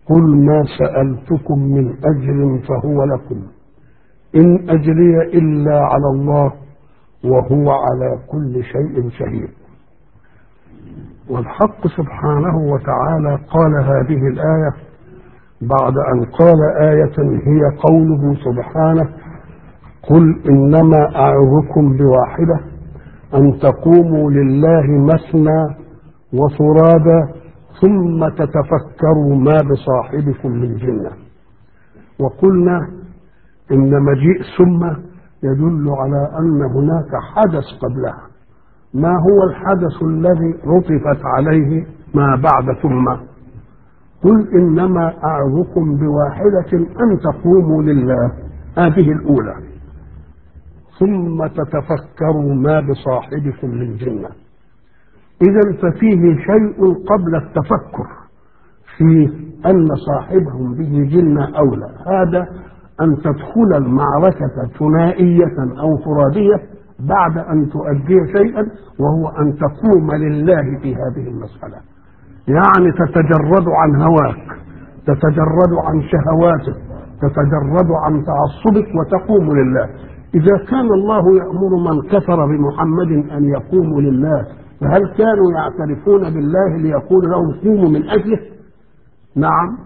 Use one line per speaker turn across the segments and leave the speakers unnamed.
قل ما سألتكم من أجر فهو لكم إن أجري إلا على الله وهو على كل شيء شهيد والحق سبحانه وتعالى قال هذه الآية بعد أن قال آية هي قوله سبحانه قل إنما أعظكم بواحدة أن تقوموا لله مثنى وفرادى ثم تتفكروا ما بصاحبكم من جنة وقلنا إن مجيء ثم يدل على أن هناك حدث قبلها ما هو الحدث الذي رطفت عليه ما بعد ثم قل إنما أعظكم بواحدة أن تقوموا لله هذه الأولى ثم تتفكروا ما بصاحبكم من جنة إذا ففيه شيء قبل التفكر في أن صاحبهم به جنة أولى هذا أن تدخل المعركة ثنائية أو فرادية بعد أن تؤدي شيئا وهو أن تقوم لله في هذه المسألة يعني تتجرد عن هواك تتجرد عن شهواتك تتجرد عن تعصبك وتقوم لله إذا كان الله يأمر من كفر بمحمد أن يقوموا لله فهل كانوا يعترفون بالله ليقول لهم قوموا من أجله نعم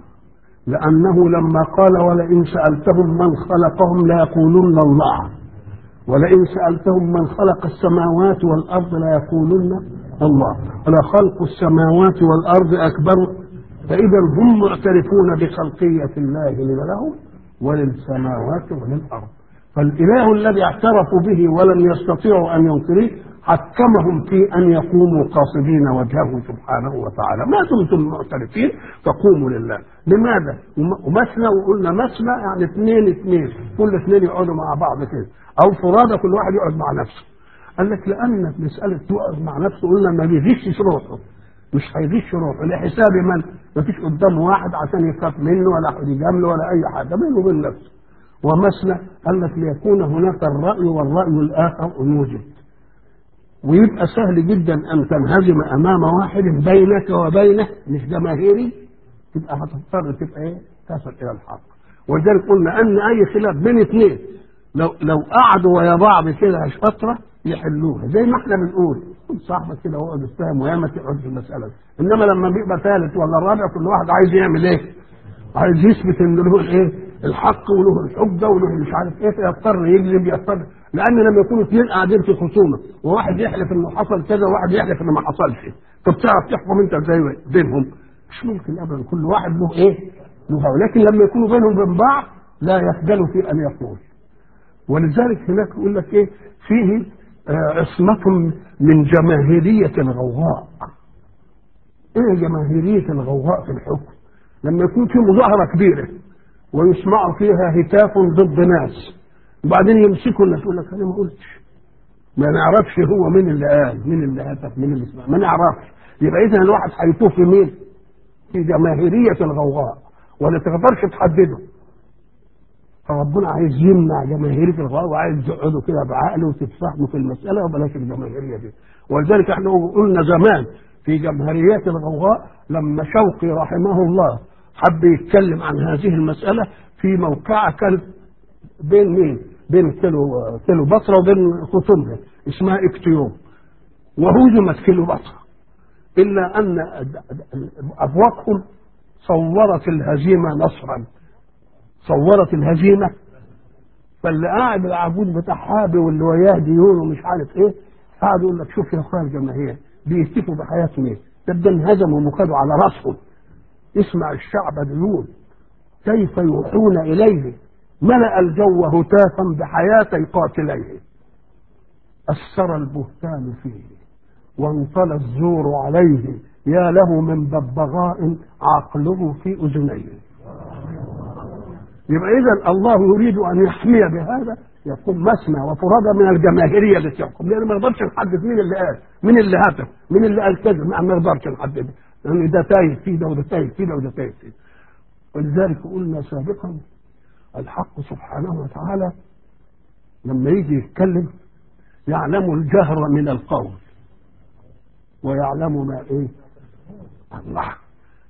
لأنه لما قال ولئن سألتهم من خلقهم ليقولن الله ولئن سألتهم من خلق السماوات والأرض ليقولن الله ولخلق السماوات والأرض أكبر فإذا هم معترفون بخلقية الله لهم وللسماوات وللأرض فالإله الذي اعترفوا به ولم يستطيعوا أن ينكروه حكمهم في أن يقوموا قاصدين وجهه سبحانه وتعالى ما دمتم معترفين فقوموا لله لماذا؟ ومثنى وقلنا مثنى يعني اثنين اثنين كل اثنين يقعدوا مع بعض كده أو فرادى كل واحد يقعد مع نفسه قال لك لأن مسألة تقعد مع نفسه قلنا ما بيغشش روحه مش هيغش روحه لحساب من؟ ما فيش قدامه واحد عشان يخاف منه ولا حد يجامله ولا أي حاجة بينه وبين نفسه ومثنى قال لك ليكون هناك الرأي والرأي الآخر يوجد ويبقى سهل جدا أن تنهزم أمام واحد بينك وبينه مش جماهيري تبقى هتضطر تبقى إيه؟ تصل إلى الحق ولذلك قلنا أن أي خلاف بين اثنين لو لو قعدوا ويا بعض كده فترة يحلوها زي ما احنا بنقول كل صاحبك كده هو يتفاهم ويا ما تقعد في المسألة دي انما لما بيبقى ثالث ولا رابع كل واحد عايز يعمل ايه؟ عايز يثبت ان له الايه؟ الحق وله الحجه وله مش عارف ايه فيضطر يكذب يضطر لان لما يكونوا اثنين قاعدين في خصومه وواحد يحلف انه حصل كذا وواحد يحلف انه ما حصلش طب تعرف تحكم انت ازاي بينهم؟ مش ممكن ابدا كل واحد له ايه؟ له هوى لكن لما يكونوا بينهم وبين بعض لا يخجلوا في ان يقول ولذلك هناك يقول لك ايه؟ فيه عصمة من جماهيرية الغوغاء. ايه جماهيرية الغوغاء في الحكم؟ لما يكون في مظاهرة كبيرة ويسمع فيها هتاف ضد ناس وبعدين يمسكوا الناس يقول لك انا ما قلتش ما نعرفش هو مين اللي قال مين اللي هتف مين اللي سمع ما نعرفش يبقى اذا الواحد هيتوه في مين؟ في جماهيرية الغوغاء ولا تقدرش تحدده فربنا عايز يمنع جماهيرية الغوغاء وعايز يقعدوا كده بعقل وتتفهموا في المسألة وبلاش الجماهيرية دي ولذلك احنا قلنا زمان في جماهيريات الغوغاء لما شوقي رحمه الله حب يتكلم عن هذه المسألة في موقعة كانت بين مين؟ بين كيلو كيلو بصرة وبين خصومها اسمها اكتيوم وهزمت كيلو بصرة إلا أن أبواقهم صورت الهزيمة نصرا صورت الهزيمة فاللي قاعد العبود بتاع حابي واللي وياه ديون ومش عارف ايه قاعد يقول لك شوف يا اخويا الجماهير بيهتفوا بحياتهم ايه ده انهزموا وخدوا على راسهم اسمع الشعب ديون كيف يوحون إليه ملأ الجو هتافا بحياتي قاتليه أثر البهتان فيه وانطلى الزور عليه يا له من ببغاء عقله في أذنيه يبقى إذا الله يريد أن يحمي بهذا يكون مسمى وفرادى من الجماهيرية التي يحكم لأن ما نقدرش نحدد مين اللي قال مين اللي هتف مين اللي قال كذا ما نقدرش نحدد لأن ده تايه فيه ده وده تايه فيه ده وده تايه فيه ولذلك قلنا سابقا الحق سبحانه وتعالى لما يجي يتكلم يعلم الجهر من القول ويعلم ما ايه الله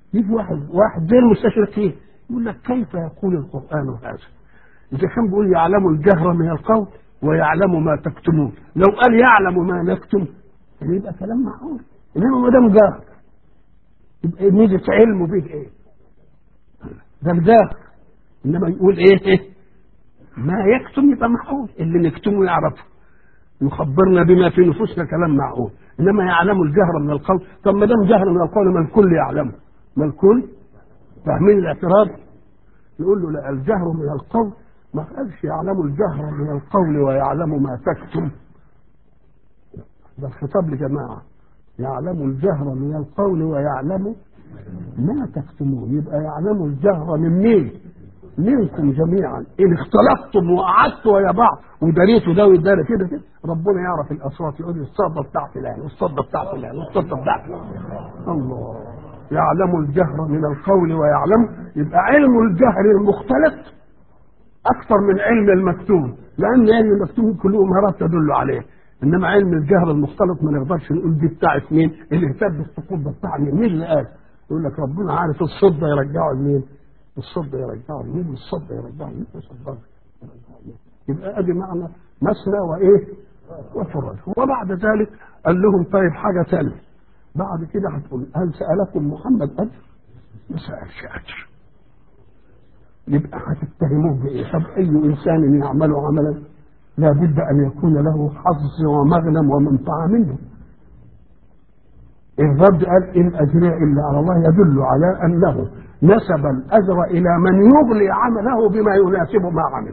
يجي واحد واحد زي المستشرقين يقول لك كيف يقول القرآن هذا؟ إذا كان بيقول يعلم الجهر من القول ويعلم ما تكتمون لو قال يعلم ما نكتم يعني يبقى كلام معقول انما ما دام جهر يبقى ميزه علمه به ايه؟ ده الجهر انما يقول ايه, إيه؟ ما يكتم يبقى معقول اللي نكتمه يعرفه يخبرنا بما في نفوسنا كلام معقول انما يعلم الجهر من القول طب ما دام جهر من القول ما الكل يعلمه ما الكل فاهمين الاعتراض يقول له لا الجهر من القول ما قالش يعلم الجهر من القول ويعلم ما تكتم ده الخطاب لجماعة يعلم الجهر من القول ويعلم ما تكتمون يبقى يعلم الجهر من مين منكم جميعا ان اختلطتم وقعدتوا ويا بعض وداريتوا ده ويداري كده كده ربنا يعرف الاصوات يقول الصدى بتاع فلان والصدى بتاع فلان والصدى بتاع فلان الله يعلم الجهر من القول ويعلم يبقى علم الجهر المختلط اكثر من علم المكتوم لان علم المكتوم كله مهارات تدل عليه انما علم الجهر المختلط ما نقدرش نقول دي بتاعت مين اللي اهتم بالسقوط ده بتاع مين مين اللي قال يقول لك ربنا عارف الصد يرجعه لمين الصد يرجعه لمين الصد يرجعه لمين الصد يبقى ادي معنى مثنى وايه وفرج وبعد ذلك قال لهم طيب حاجه ثانيه بعد كده هتقول هل سالكم محمد اجر ما سالش اجر يبقى هتتهموه بايه؟ طب اي انسان يعمل عملا لابد ان يكون له حظ ومغنم ومنفعه منه. الرب قال ان اجري الا على الله يدل على انه نسب الاجر الى من يغلي عمله بما يناسب ما عمل.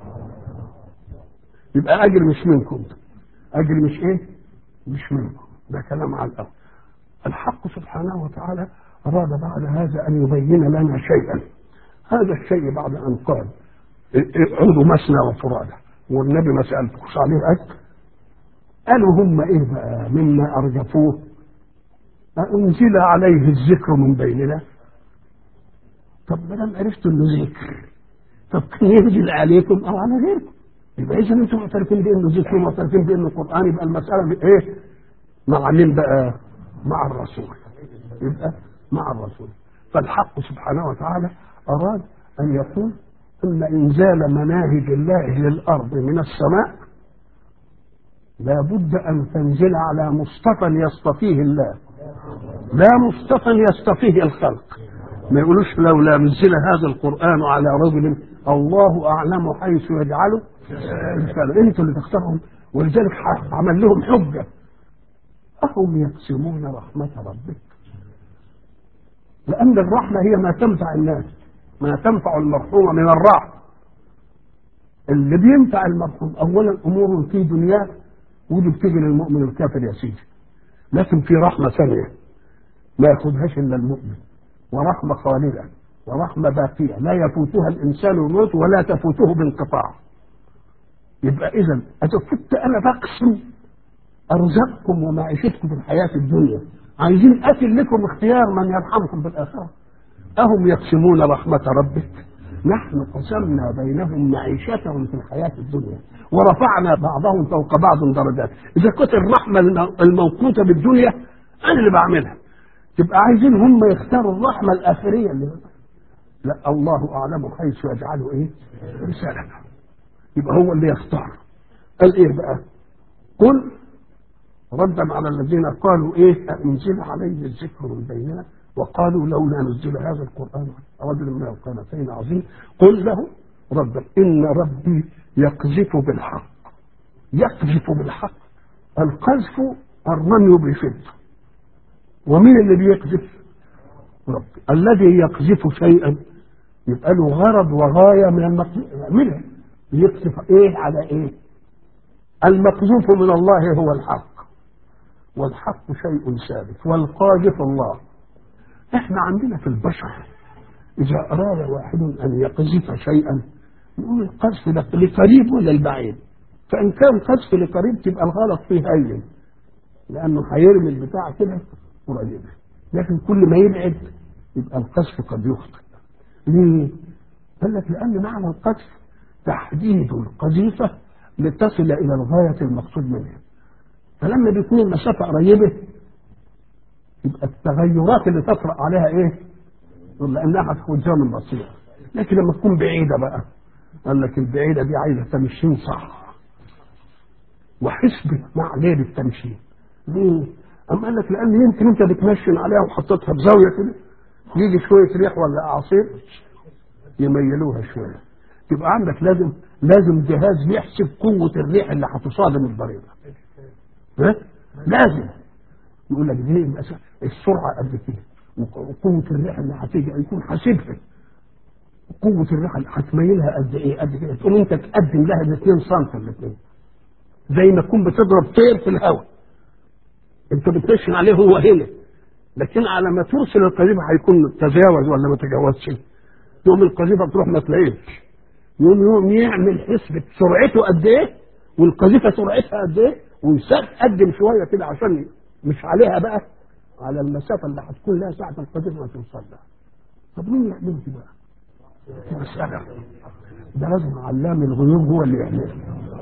يبقى اجر مش منكم اجر مش ايه؟ مش منكم ده كلام على الاول. الحق سبحانه وتعالى اراد بعد هذا ان يبين لنا شيئا. هذا الشيء بعد ان قال عودوا مثنى وفرادى والنبي ما سالتكوش عليه اجر قالوا هم ايه بقى مما ارجفوه أنزل عليه الذكر من بيننا طب ما دام عرفتوا انه ذكر طب كان ينزل عليكم او على غيركم يبقى اذا انتم معترفين بانه ذكر ومعترفين بانه قران يبقى المساله ايه؟ مع مين بقى؟ مع الرسول يبقى مع الرسول فالحق سبحانه وتعالى أراد أن يقول أن إنزال مناهج الله للأرض من السماء لا بد أن تنزل على مصطفى يصطفيه الله لا مصطفى يصطفيه الخلق ما يقولوش لولا نزل هذا القرآن على رجل الله أعلم حيث يجعله أنتوا اللي تختارهم ولذلك عمل لهم حجة أهم يقسمون رحمة ربك لأن الرحمة هي ما تنفع الناس ما تنفع المرحوم من الرحمة اللي بينفع المرحوم أولا أمور في دنياه ودي بتيجي للمؤمن الكافر يا سيدي لكن في رحمة ثانية ما ياخذهاش إلا المؤمن ورحمة خالدة ورحمة باقية لا يفوتها الإنسان الموت ولا تفوته بانقطاع يبقى إذا إذا كنت أنا بقسم أرزقكم ومعيشتكم في الحياة الدنيا عايزين أكل لكم اختيار من يرحمكم في الآخرة أهم يقسمون رحمة ربك نحن قسمنا بينهم معيشتهم في الحياة الدنيا ورفعنا بعضهم فوق بعض درجات إذا كنت الرحمة الموقوتة بالدنيا أنا اللي بعملها تبقى عايزين هم يختاروا الرحمة الآخرية اللي لا الله أعلم حيث يجعله إيه رسالة يبقى هو اللي يختار قال إيه بقى قل ردا على الذين قالوا ايه انزل عليه الذكر من بيننا وقالوا لولا نزل هذا القران رجل من القناتين عظيم قل له ردا ان ربي يقذف بالحق يقذف بالحق القذف الرمي بفضه ومين اللي بيقذف ربي الذي يقذف شيئا يبقى له غرض وغايه من المقذوف منه يقذف ايه على ايه المقذوف من الله هو الحق والحق شيء ثابت والقاذف الله احنا عندنا في البشر اذا اراد واحد ان يقذف شيئا يقول القذف لقريب ولا البعيد فان كان قذف لقريب تبقى الغلط فيه هين لانه هيرمي البتاع كده قريبه لكن كل ما يبعد يبقى القذف قد يخطئ ليه؟ قال لك لان معنى القذف تحديد القذيفه لتصل الى الغايه المقصود منها فلما بيكون المسافة قريبة يبقى التغيرات اللي تطرأ عليها ايه؟ لانها هتكون من بسيط لكن لما تكون بعيده بقى قال لك البعيده دي عايزه تمشين صح وحسبة مع غير التمشين ليه؟ أم قال لك لأن يمكن أنت بتمشن عليها وحطيتها بزاوية كده يجي شوية ريح ولا أعاصير يميلوها شوية يبقى عندك لازم لازم جهاز يحسب قوة الريح اللي هتصادم الضريبة ها؟ لازم يقول لك دي مثلا السرعة قد كده وقوة الريح اللي هتيجي يكون حاسبها قوة الريح اللي هتميلها قد ايه قد كده تقوم انت تقدم لها ب 2 سم الاثنين زي ما تكون بتضرب طير في الهواء انت بتنشن عليه هو هنا لكن على ما ترسل القذيفه هيكون تجاوز ولا ما تجاوزش يوم القذيفه تروح ما تلاقيش يوم يوم يعمل حسبة سرعته قد ايه والقذيفه سرعتها قد ايه ويقدم شويه كده عشان مش عليها بقى على المسافه اللي هتكون لها ساعه القذيفه ما توصل لها طب مين يعمل دي بقى؟ دي مساله ده لازم علام الغيوب هو اللي يعملها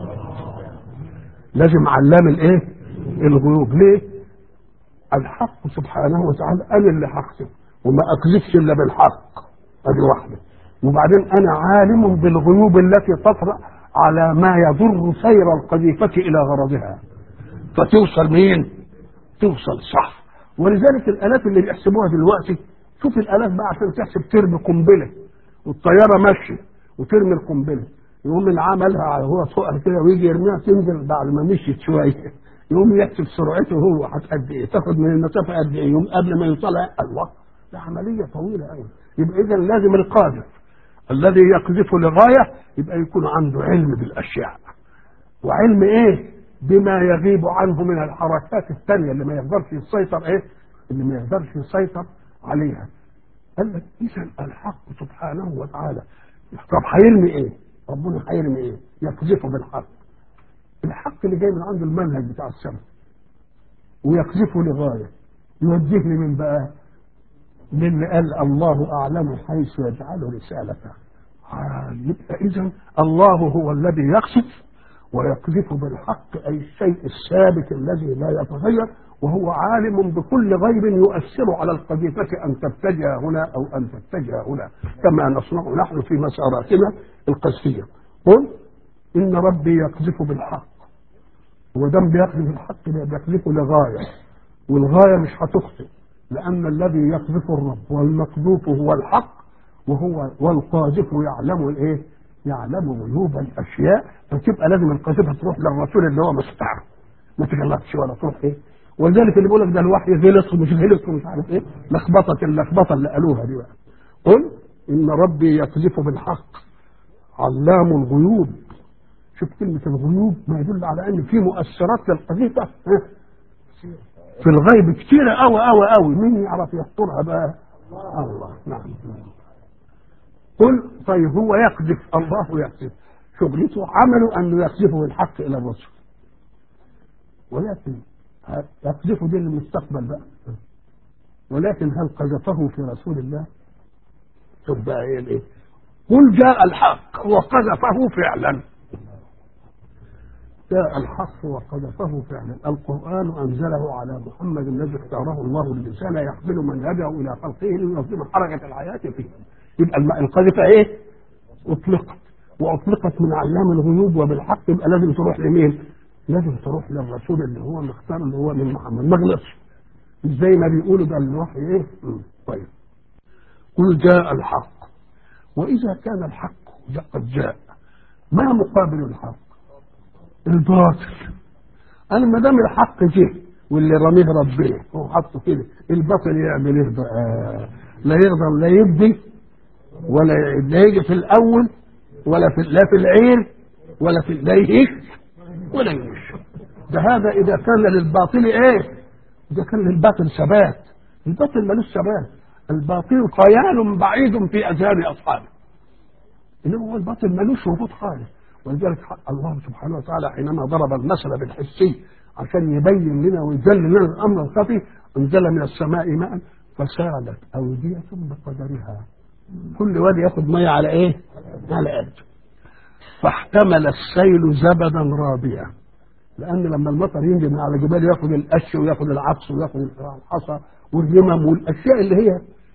لازم علام الايه الغيوب ليه الحق سبحانه وتعالى انا اللي هحسب وما اكذبش الا بالحق ادي واحده وبعدين انا عالم بالغيوب التي تطرا على ما يضر سير القذيفه الى غرضها فتوصل مين توصل صح ولذلك الالات اللي بيحسبوها دلوقتي شوف الالات بقى عشان تحسب ترمي قنبله والطياره ماشيه وترمي القنبله يقوم اللي عملها هو فوقها كده ويجي يرميها تنزل بعد ما مشيت شويه يقوم يحسب سرعته هو قد ايه تاخد من المسافه قد ايه يوم قبل ما يوصلها الله ده عمليه طويله قوي يبقى اذا لازم القاذف الذي يقذف لغايه يبقى يكون عنده علم بالاشياء وعلم ايه بما يغيب عنه من الحركات الثانيه اللي ما يقدرش يسيطر ايه اللي ما يقدرش يسيطر عليها قال لك اذا الحق سبحانه وتعالى طب هيرمي ايه ربنا هيرمي ايه يقذفه بالحق الحق اللي جاي من عنده المنهج بتاع السماء ويقذفه لغايه يوجه لي من بقى للي قال الله اعلم حيث يجعل رسالته آه يبقى اذا الله هو الذي يقذف ويقذف بالحق اي الشيء الثابت الذي لا يتغير وهو عالم بكل غيب يؤثر على القذيفة أن تتجه هنا أو أن تتجه هنا كما نصنع نحن في مساراتنا القذفية قل إن ربي يقذف بالحق ودم بيقذف الحق بيقذفه لغاية والغاية مش هتخطئ لأن الذي يقذف الرب والمقذوف هو الحق وهو والقاذف يعلم الايه؟ يعلم غيوب الاشياء فتبقى لازم القاذفه تروح للرسول اللي هو مستعر ما تغلطش ولا تروح ايه؟ ولذلك اللي بيقول لك ده الوحي غلط ومش غلط ومش عارف ايه لخبطه اللخبطه اللي قالوها دي بقى قل ان ربي يقذف بالحق علام الغيوب شوف كلمة الغيوب ما يدل على ان في مؤثرات للقذيفة في الغيب كتيرة قوي قوي قوي مين يعرف يخطرها بقى الله نعم قل طيب هو يقذف الله يقذف شغلته عمله انه يقذفه الحق الى الرسل ولكن يقذفه دي للمستقبل بقى ولكن هل قذفه في رسول الله شوف بقى ايه الايه قل جاء الحق وقذفه فعلا جاء الحق وقذفه فعلا القرآن أنزله على محمد الذي اختاره الله للرسالة يحمل منهجه إلى خلقه لينظم حركة الحياة فيه يبقى القذفة إيه؟ أطلقت وأطلقت من علام الغيوب وبالحق يبقى لازم تروح لمين؟ لازم تروح للرسول اللي هو مختار اللي هو من محمد ما غلطش مش زي ما بيقولوا ده الوحي ايه؟ طيب قل جاء الحق وإذا كان الحق قد جاء ما مقابل الحق؟ الباطل انا ما دام الحق جه واللي رميه ربنا هو حطه كده الباطل يعمل ايه بقى لا يقدر لا يبدي ولا لا يجي في الاول ولا في لا في العين ولا في لا يهيك ولا يمشي ده هذا اذا كان للباطل ايه اذا كان للباطل ثبات الباطل ملوش ثبات الباطل خيال بعيد في اذهان اصحابه انما هو الباطل ملوش وجود خالص ولذلك الله سبحانه وتعالى حينما ضرب المثل بالحسي عشان يبين لنا ويذل لنا الامر الخفي انزل من السماء ماء فسالت اوديه بقدرها كل واد ياخد ميه على ايه؟ على قد فاحتمل السيل زبدا رابيا لان لما المطر ينزل من على الجبال ياخد القش وياخد العطس وياخد الحصى والرمم والاشياء اللي هي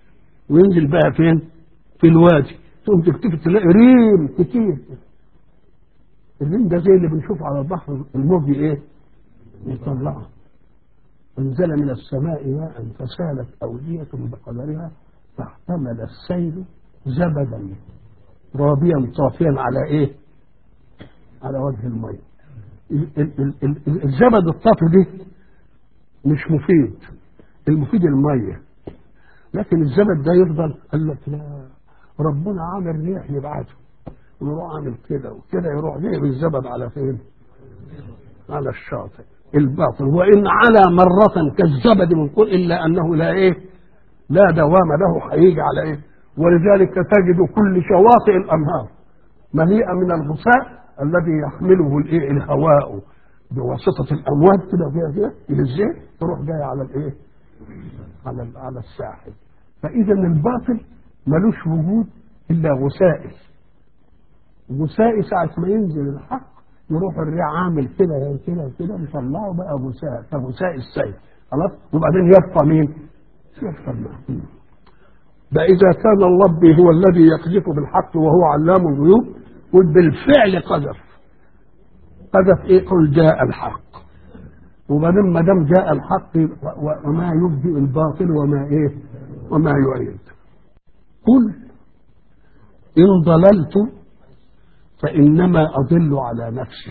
وينزل بقى فين في الوادي تقوم تكتفي تلاقي ريم كتير الريم ده زي اللي بنشوفه على البحر الموج ايه يطلعه انزل من السماء ماء فسالت اوديه بقدرها فاحتمل السيل زبدا رابيا طافيا على ايه على وجه الميه ال- ال- ال- ال- الزبد الطافي دي مش مفيد المفيد الميه لكن الزبد ده يفضل قال لك لا ربنا عامل ريح يبعته ويروح عامل كده وكده يروح جايب الزبد على فين؟ على الشاطئ الباطل وان على مرة كالزبد من كل الا انه لا ايه؟ لا دوام له هيجي على ايه؟ ولذلك تجد كل شواطئ الانهار مليئة من الغثاء الذي يحمله الايه؟ الهواء بواسطة الامواج كده فيها كده الى الزيت تروح جاية على الايه؟ على على الساحل فاذا الباطل ملوش وجود الا غثائي غثائي ساعة ما ينزل الحق يروح الريح عامل كده كده كده مطلعه بقى غثاء كغثاء السيل خلاص وبعدين يبقى مين؟ يبقى المحكوم ده إذا كان ربي هو الذي يقذف بالحق وهو علام الغيوب قل بالفعل قذف قذف إيه؟ قل جاء الحق وبعدين ما دام جاء الحق و- وما يبدئ الباطل وما إيه؟ وما يعيد قل إن ضللت فإنما أضل على نفسي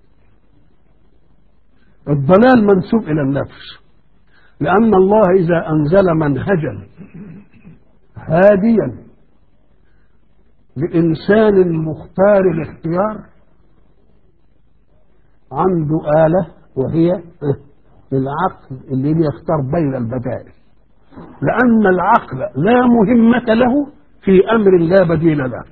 الضلال منسوب إلى النفس لأن الله إذا أنزل منهجا هاديا لإنسان مختار الاختيار عنده آلة وهي العقل اللي بيختار بين البدائل لأن العقل لا مهمة له في أمر لا بديل له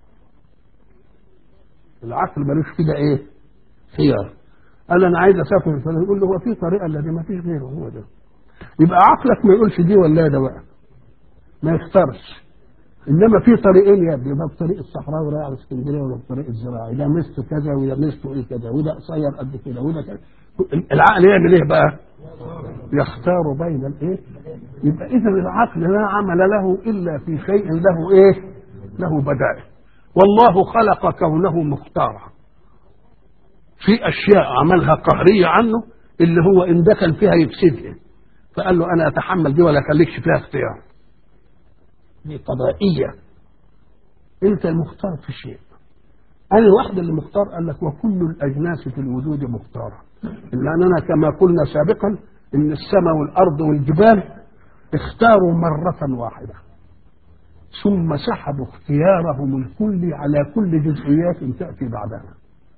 العقل ملوش كده ايه خيار قال انا عايز اسافر فلان يقول له هو في طريقه الذي ما فيش غيره هو ده يبقى عقلك ما يقولش دي ولا ده بقى ما يختارش انما في طريقين يا ابني ده الطريق الصحراوي رايح على اسكندريه ولا الطريق الزراعي ده ميزته كذا وده ميزته ايه كذا وده قصير قد كده وده كذا العقل يعمل ايه بقى؟ يختار بين الايه؟ يبقى اذا العقل لا عمل له الا في شيء له ايه؟ له بدائل والله خلق كونه مختارا في اشياء عملها قهريه عنه اللي هو ان دخل فيها يفسدها فقال له انا اتحمل دي ولا خليكش فيها اختيار دي قضائيه انت المختار في شيء انا الواحد اللي مختار قال لك وكل الاجناس في الوجود مختاره الا اننا كما قلنا سابقا ان السماء والارض والجبال اختاروا مره واحده ثم سحبوا اختيارهم الكلي على كل جزئيات تأتي بعدها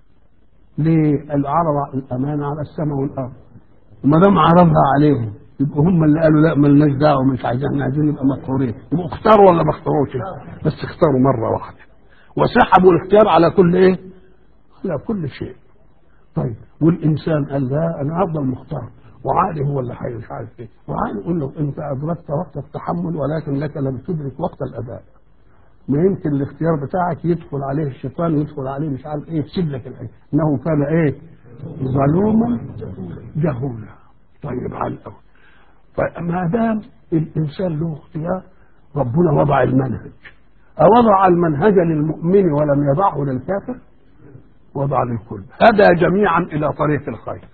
للعرض الأمانة على السماء والأرض وما دام عرضها عليهم يبقوا هم اللي قالوا لا مالناش دعوه مش عايزين احنا عايزين نبقى مقهورين يبقوا اختاروا ولا ما اختاروش بس اختاروا مره واحده وسحبوا الاختيار على كل ايه؟ على كل شيء طيب والانسان قال لا انا افضل مختار وعقلي هو اللي حي مش عارف ايه وعقلي يقول له انت ادركت وقت التحمل ولكن لك لم تدرك وقت الاداء ما يمكن الاختيار بتاعك يدخل عليه الشيطان يدخل عليه مش عارف ايه يفسد لك الحاجه انه كان ايه ظلوما جهولا طيب على الاول فما دام الانسان له اختيار ربنا وضع المنهج أوضع المنهج للمؤمن ولم يضعه للكافر وضع للكل هدى جميعا إلى طريق الخير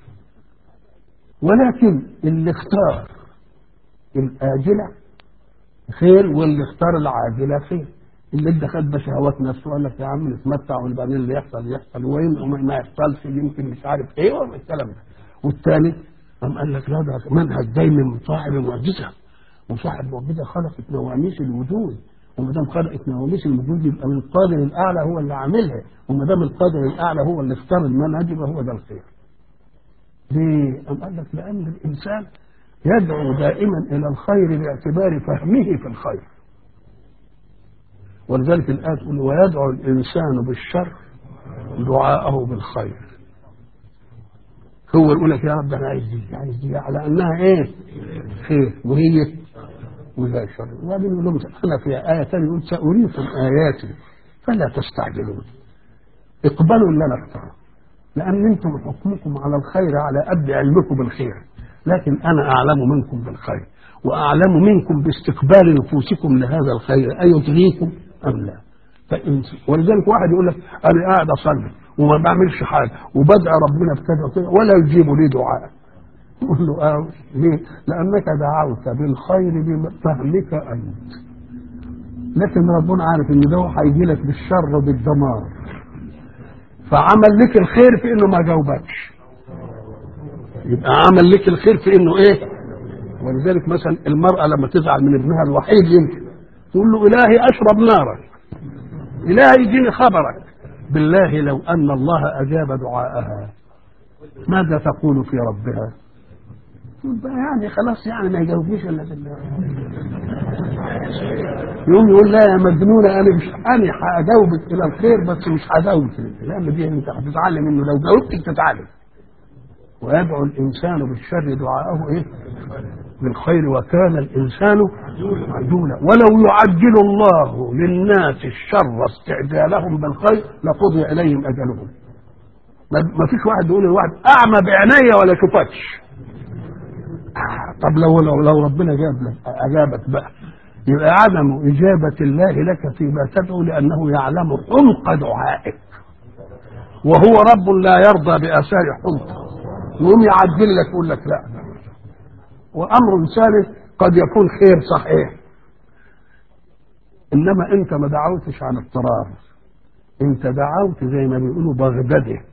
ولكن اللي اختار الآجلة خير واللي اختار العاجلة خير اللي ادى خد بشهوات نفسه قال لك يا عم نتمتع وبعدين اللي يحصل يحصل وين وما ما يحصلش يمكن مش عارف ايه ولا الكلام ده والثاني قام قال لك لا ده منهج دايما من صاحب المعجزه وصاحب المعجزه خلقت نواميس الوجود وما دام خلقت نواميس الوجود يبقى من القادر الاعلى هو اللي عاملها وما دام القادر الاعلى هو اللي اختار المنهج يبقى هو ده الخير. ليه؟ قام قال لك لان الانسان يدعو دائما الى الخير باعتبار فهمه في الخير. ولذلك الآية تقول ويدعو الإنسان بالشر دعاءه بالخير هو يقول لك يا رب أنا عايز دي عايز دي على أنها إيه؟ خير وهي ولا شر وبعدين يقول لهم أنا في آية ثانية يقول سأريكم آياتي فلا تستعجلون اقبلوا اللي أنا اختاره لأن أنتم حكمكم على الخير على قد علمكم بالخير لكن أنا أعلم منكم بالخير واعلم منكم باستقبال نفوسكم لهذا الخير ايدريكم ام لا فإن ولذلك واحد يقول لك انا قاعد اصلي وما بعملش حاجه وبدعي ربنا بكذا وكذا ولا يجيب لي دعاء يقول له اه ليه؟ لانك دعوت بالخير بفهمك انت لكن ربنا عارف ان ده هيجي لك بالشر وبالدمار فعمل لك الخير في انه ما جاوبكش يبقى عمل لك الخير في انه ايه ولذلك مثلا المرأة لما تزعل من ابنها الوحيد يمكن تقول له إلهي أشرب نارك إلهي يجيني خبرك بالله لو أن الله أجاب دعاءها ماذا تقول في ربها يبقى يعني خلاص يعني ما يجاوبنيش الا بالله يقوم يقول لا يا مجنونه انا مش انا هجاوبك الى الخير بس مش هجاوبك لان دي انت هتتعلم انه لو جاوبتك تتعلم ويدعو الانسان بالشر دعاءه ايه بالخير وكان الانسان عجولا ولو يعجل الله للناس الشر استعجالهم بالخير لقضي اليهم اجلهم ما فيش واحد يقول لواحد اعمى بعينيا ولا شفتش طب لو لو لو ربنا جاب لك اجابك بقى يبقى عدم اجابه الله لك فيما تدعو لانه يعلم حمق دعائك وهو رب لا يرضى باثار حمق يقوم يعدل لك يقول لك لا وامر ثالث قد يكون خير صحيح انما انت ما دعوتش عن اضطرار انت دعوت زي ما بيقولوا بغدده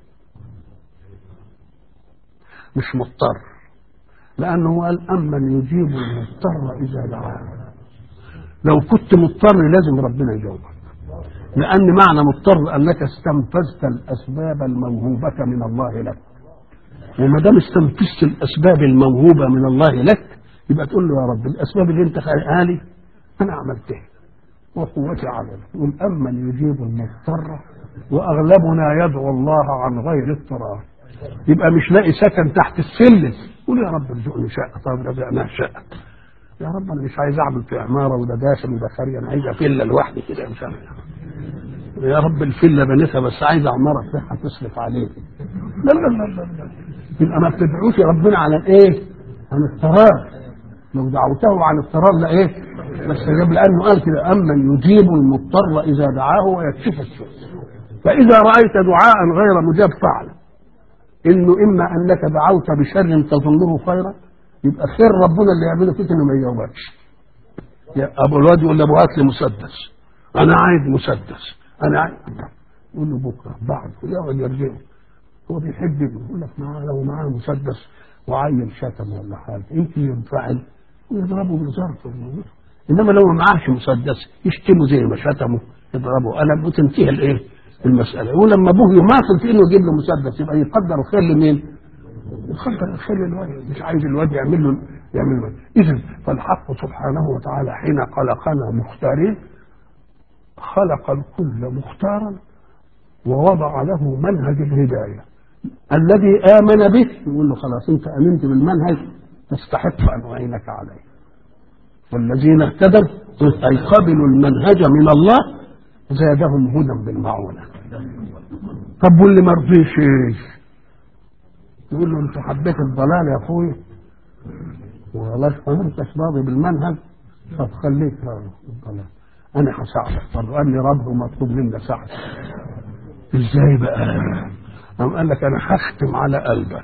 مش مضطر لانه قال امن يجيب المضطر اذا دعاه لو كنت مضطر لازم ربنا يجاوبك لان معنى مضطر انك استنفذت الاسباب الموهوبه من الله لك وما دام استنفذت الاسباب الموهوبه من الله لك يبقى تقول له يا رب الاسباب اللي انت خلقها لي انا عملتها وقوتي عليك يقول امن يجيب المضطر واغلبنا يدعو الله عن غير اضطرار يبقى مش لاقي سكن تحت السلم قول يا رب ارزقني شقه طب رزقناها شقه يا رب انا مش عايز اعمل في عماره وده داخل وده خارج انا عايز فيلا لوحدي كده مش عارف يا رب الفيلا بنيتها بس عايز عماره بتاعها تصرف عليك لا لا لا لا, لا. يبقى ما بتدعوش ربنا على الايه؟ عن اضطرار لو دعوته عن اضطرار لا ايه؟ بس جاب لانه قال كده امن يجيب المضطر اذا دعاه ويكشف السوء فاذا رايت دعاء غير مجاب فاعلم انه اما انك دعوت بشر تظنه خيرا يبقى خير ربنا اللي يعمله فيك انه ما يجاوبكش يا ابو الواد يقول لابو هات لي مسدس انا عايز مسدس انا عايز يقول له بكره بعد يقعد يرجعه هو بيحب يقول لك معاه لو معاه مسدس وعين شتم ولا حاجه يمكن ينفعل ويضربه بالظرف انما لو ما معاهش مسدس يشتمه زي ما شتمه يضربه قلم وتنتهي الايه؟ المساله ولما ابوه يماطل في انه يجيب له مسدس يبقى يقدر الخير لمين؟ يقدر الخير للولد مش عايز الواد يعمل له يعمل له اذا فالحق سبحانه وتعالى حين خلقنا مختارين خلق الكل مختارا ووضع له منهج الهدايه الذي امن به يقول له خلاص انت امنت بالمنهج تستحق ان اعينك عليه والذين اهتدوا اي قبلوا المنهج من الله زادهم هدى بالمعونه طب واللي ما رضيش ايش يقول له انت حبيت الضلال يا اخوي والله ما انتش راضي بالمنهج طب خليك راضي بالضلال انا هساعدك طب قال لي رب مطلوب منا ساعدك ازاي بقى قام قال لك انا هختم على قلبك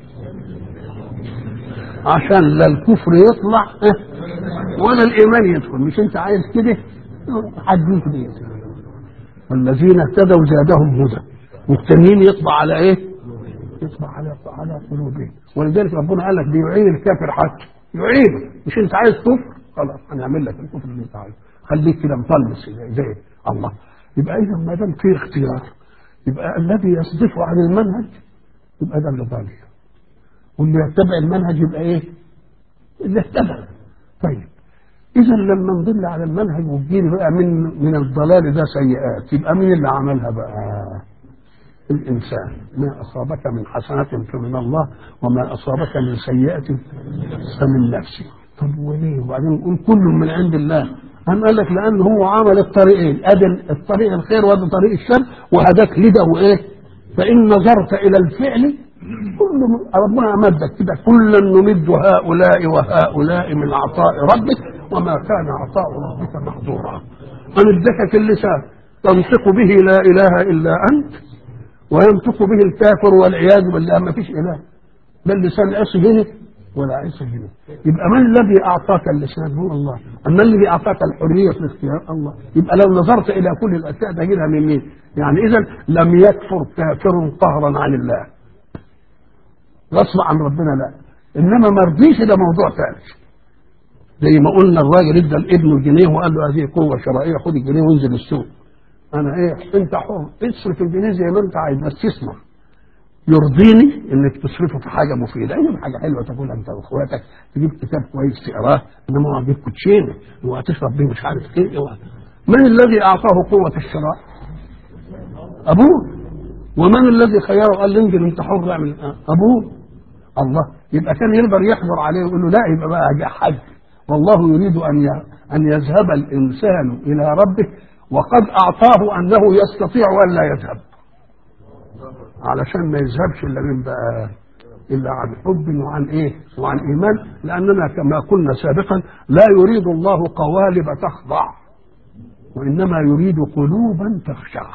عشان لا الكفر يطلع ولا الايمان يدخل مش انت عايز كده حديك دي والذين اهتدوا زادهم هدى والتانيين يطبع على ايه؟ يطبع على على قلوبهم ولذلك ربنا قال لك بيعين الكافر حتى يعين مش انت عايز كفر خلاص هنعمل لك الكفر اللي انت عايزه خليك كده مطلس زي الله يبقى اذا ما دام في اختيار يبقى الذي يصدف عن المنهج يبقى ده اللي ضال واللي يتبع المنهج يبقى ايه؟ اللي اتبع طيب اذا لما نضل على المنهج وتجيني بقى من من الضلال ده سيئات يبقى مين اللي عملها بقى؟ الانسان ما اصابك من حسنه فمن الله وما اصابك من سيئه فمن نفسك طب وليه وبعدين نقول كل من عند الله أم قال لك لأن هو عمل الطريقين أدي الطريق الخير وأدي طريق الشر وهداك لده وإيه فإن نظرت إلى الفعل كل ربنا مدك كده كلا نمد هؤلاء وهؤلاء من عطاء ربك وما كان عطاء ربك محظورا أمدك اللسان تنطق به لا إله إلا أنت وينطق به الكافر والعياذ بالله ما فيش إله ده اللسان عصي هنا ولا عصي هنا يبقى من الذي أعطاك اللسان هو الله أما الذي أعطاك الحرية في الاختيار الله يبقى لو نظرت إلى كل الأشياء تجدها من مين يعني إذا لم يكفر كافر قهرا عن الله غصب عن ربنا لا إنما ما رضيش ده موضوع ثالث زي ما قلنا الراجل ادى لابنه جنيه وقال له هذه قوه شرائيه خد الجنيه وانزل السوق انا ايه انت حر اصرف الجنيه زي ما انت عايز بس تسمع يرضيني انك تصرفه في حاجه مفيده اي حاجه حلوه تاكلها انت واخواتك تجيب كتاب كويس تقراه انما هو هتجيب كوتشينه وهتشرب بيه مش عارف ايه من الذي اعطاه قوه الشراء؟ ابوه ومن الذي خيره قال له انزل انت حر اعمل ابوه الله يبقى كان يقدر يحضر عليه ويقول له لا يبقى بقى حج والله يريد ان ان يذهب الانسان الى ربه وقد اعطاه انه يستطيع ان لا يذهب علشان ما يذهبش الا من بقى الا عن حب وعن ايه وعن ايمان لاننا كما قلنا سابقا لا يريد الله قوالب تخضع وانما يريد قلوبا تخشع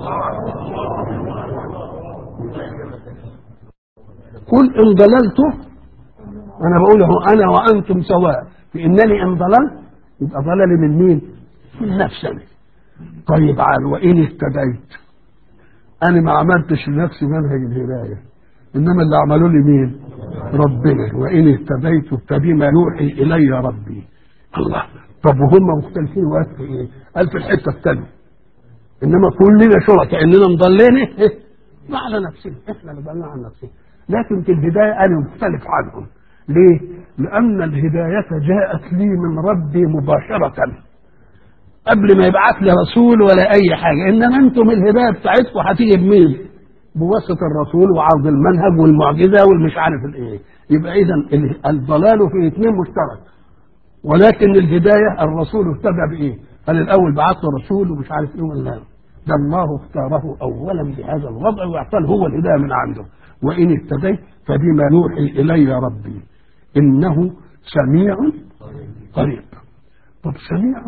قل ان ضللت انا بقول هو انا وانتم سواء بانني ان ضللت يبقى ضللي من مين؟ من نفسي طيب عال وان اهتديت انا ما عملتش لنفسي منهج الهدايه انما اللي عملوا لي مين؟ ربنا وان اهتديت فبما يوحي الي ربي الله طب وهم مختلفين وقت في ايه؟ قال في الحته الثانيه انما كلنا شركاء اننا مضلين ما على نفسنا احنا اللي ضلنا عن نفسنا لكن في الهدايه انا مختلف عنهم ليه؟ لأن الهداية جاءت لي من ربي مباشرة قبل ما يبعث لي رسول ولا أي حاجة إنما أنتم الهداية بتاعتكم هتيجي بمين؟ بواسطة الرسول وعرض المنهج والمعجزة والمش عارف الإيه يبقى إذا الضلال في اثنين مشترك ولكن الهداية الرسول اهتدى بإيه؟ قال الأول بعث له رسول ومش عارف إيه ولا ده الله اختاره أولا بهذا الوضع وأعطاه هو الهداية من عنده وإن اهتديت فبما يوحي إلي ربي إنه سميع قريب طب سميع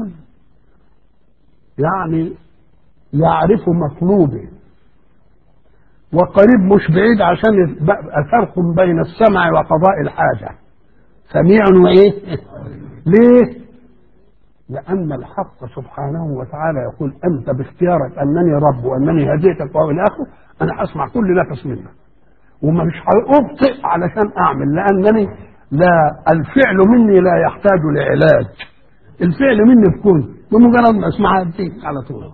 يعني يعرف مطلوبه وقريب مش بعيد عشان فرق بين السمع وقضاء الحاجة سميع وإيه ليه لأن الحق سبحانه وتعالى يقول أنت باختيارك أنني رب وأنني هديتك وإلى آخره أنا أسمع كل نفس منك ومش هأبطئ علشان أعمل لأنني لا الفعل مني لا يحتاج لعلاج الفعل مني بكون بمجرد ما اسمعها بتيجي على طول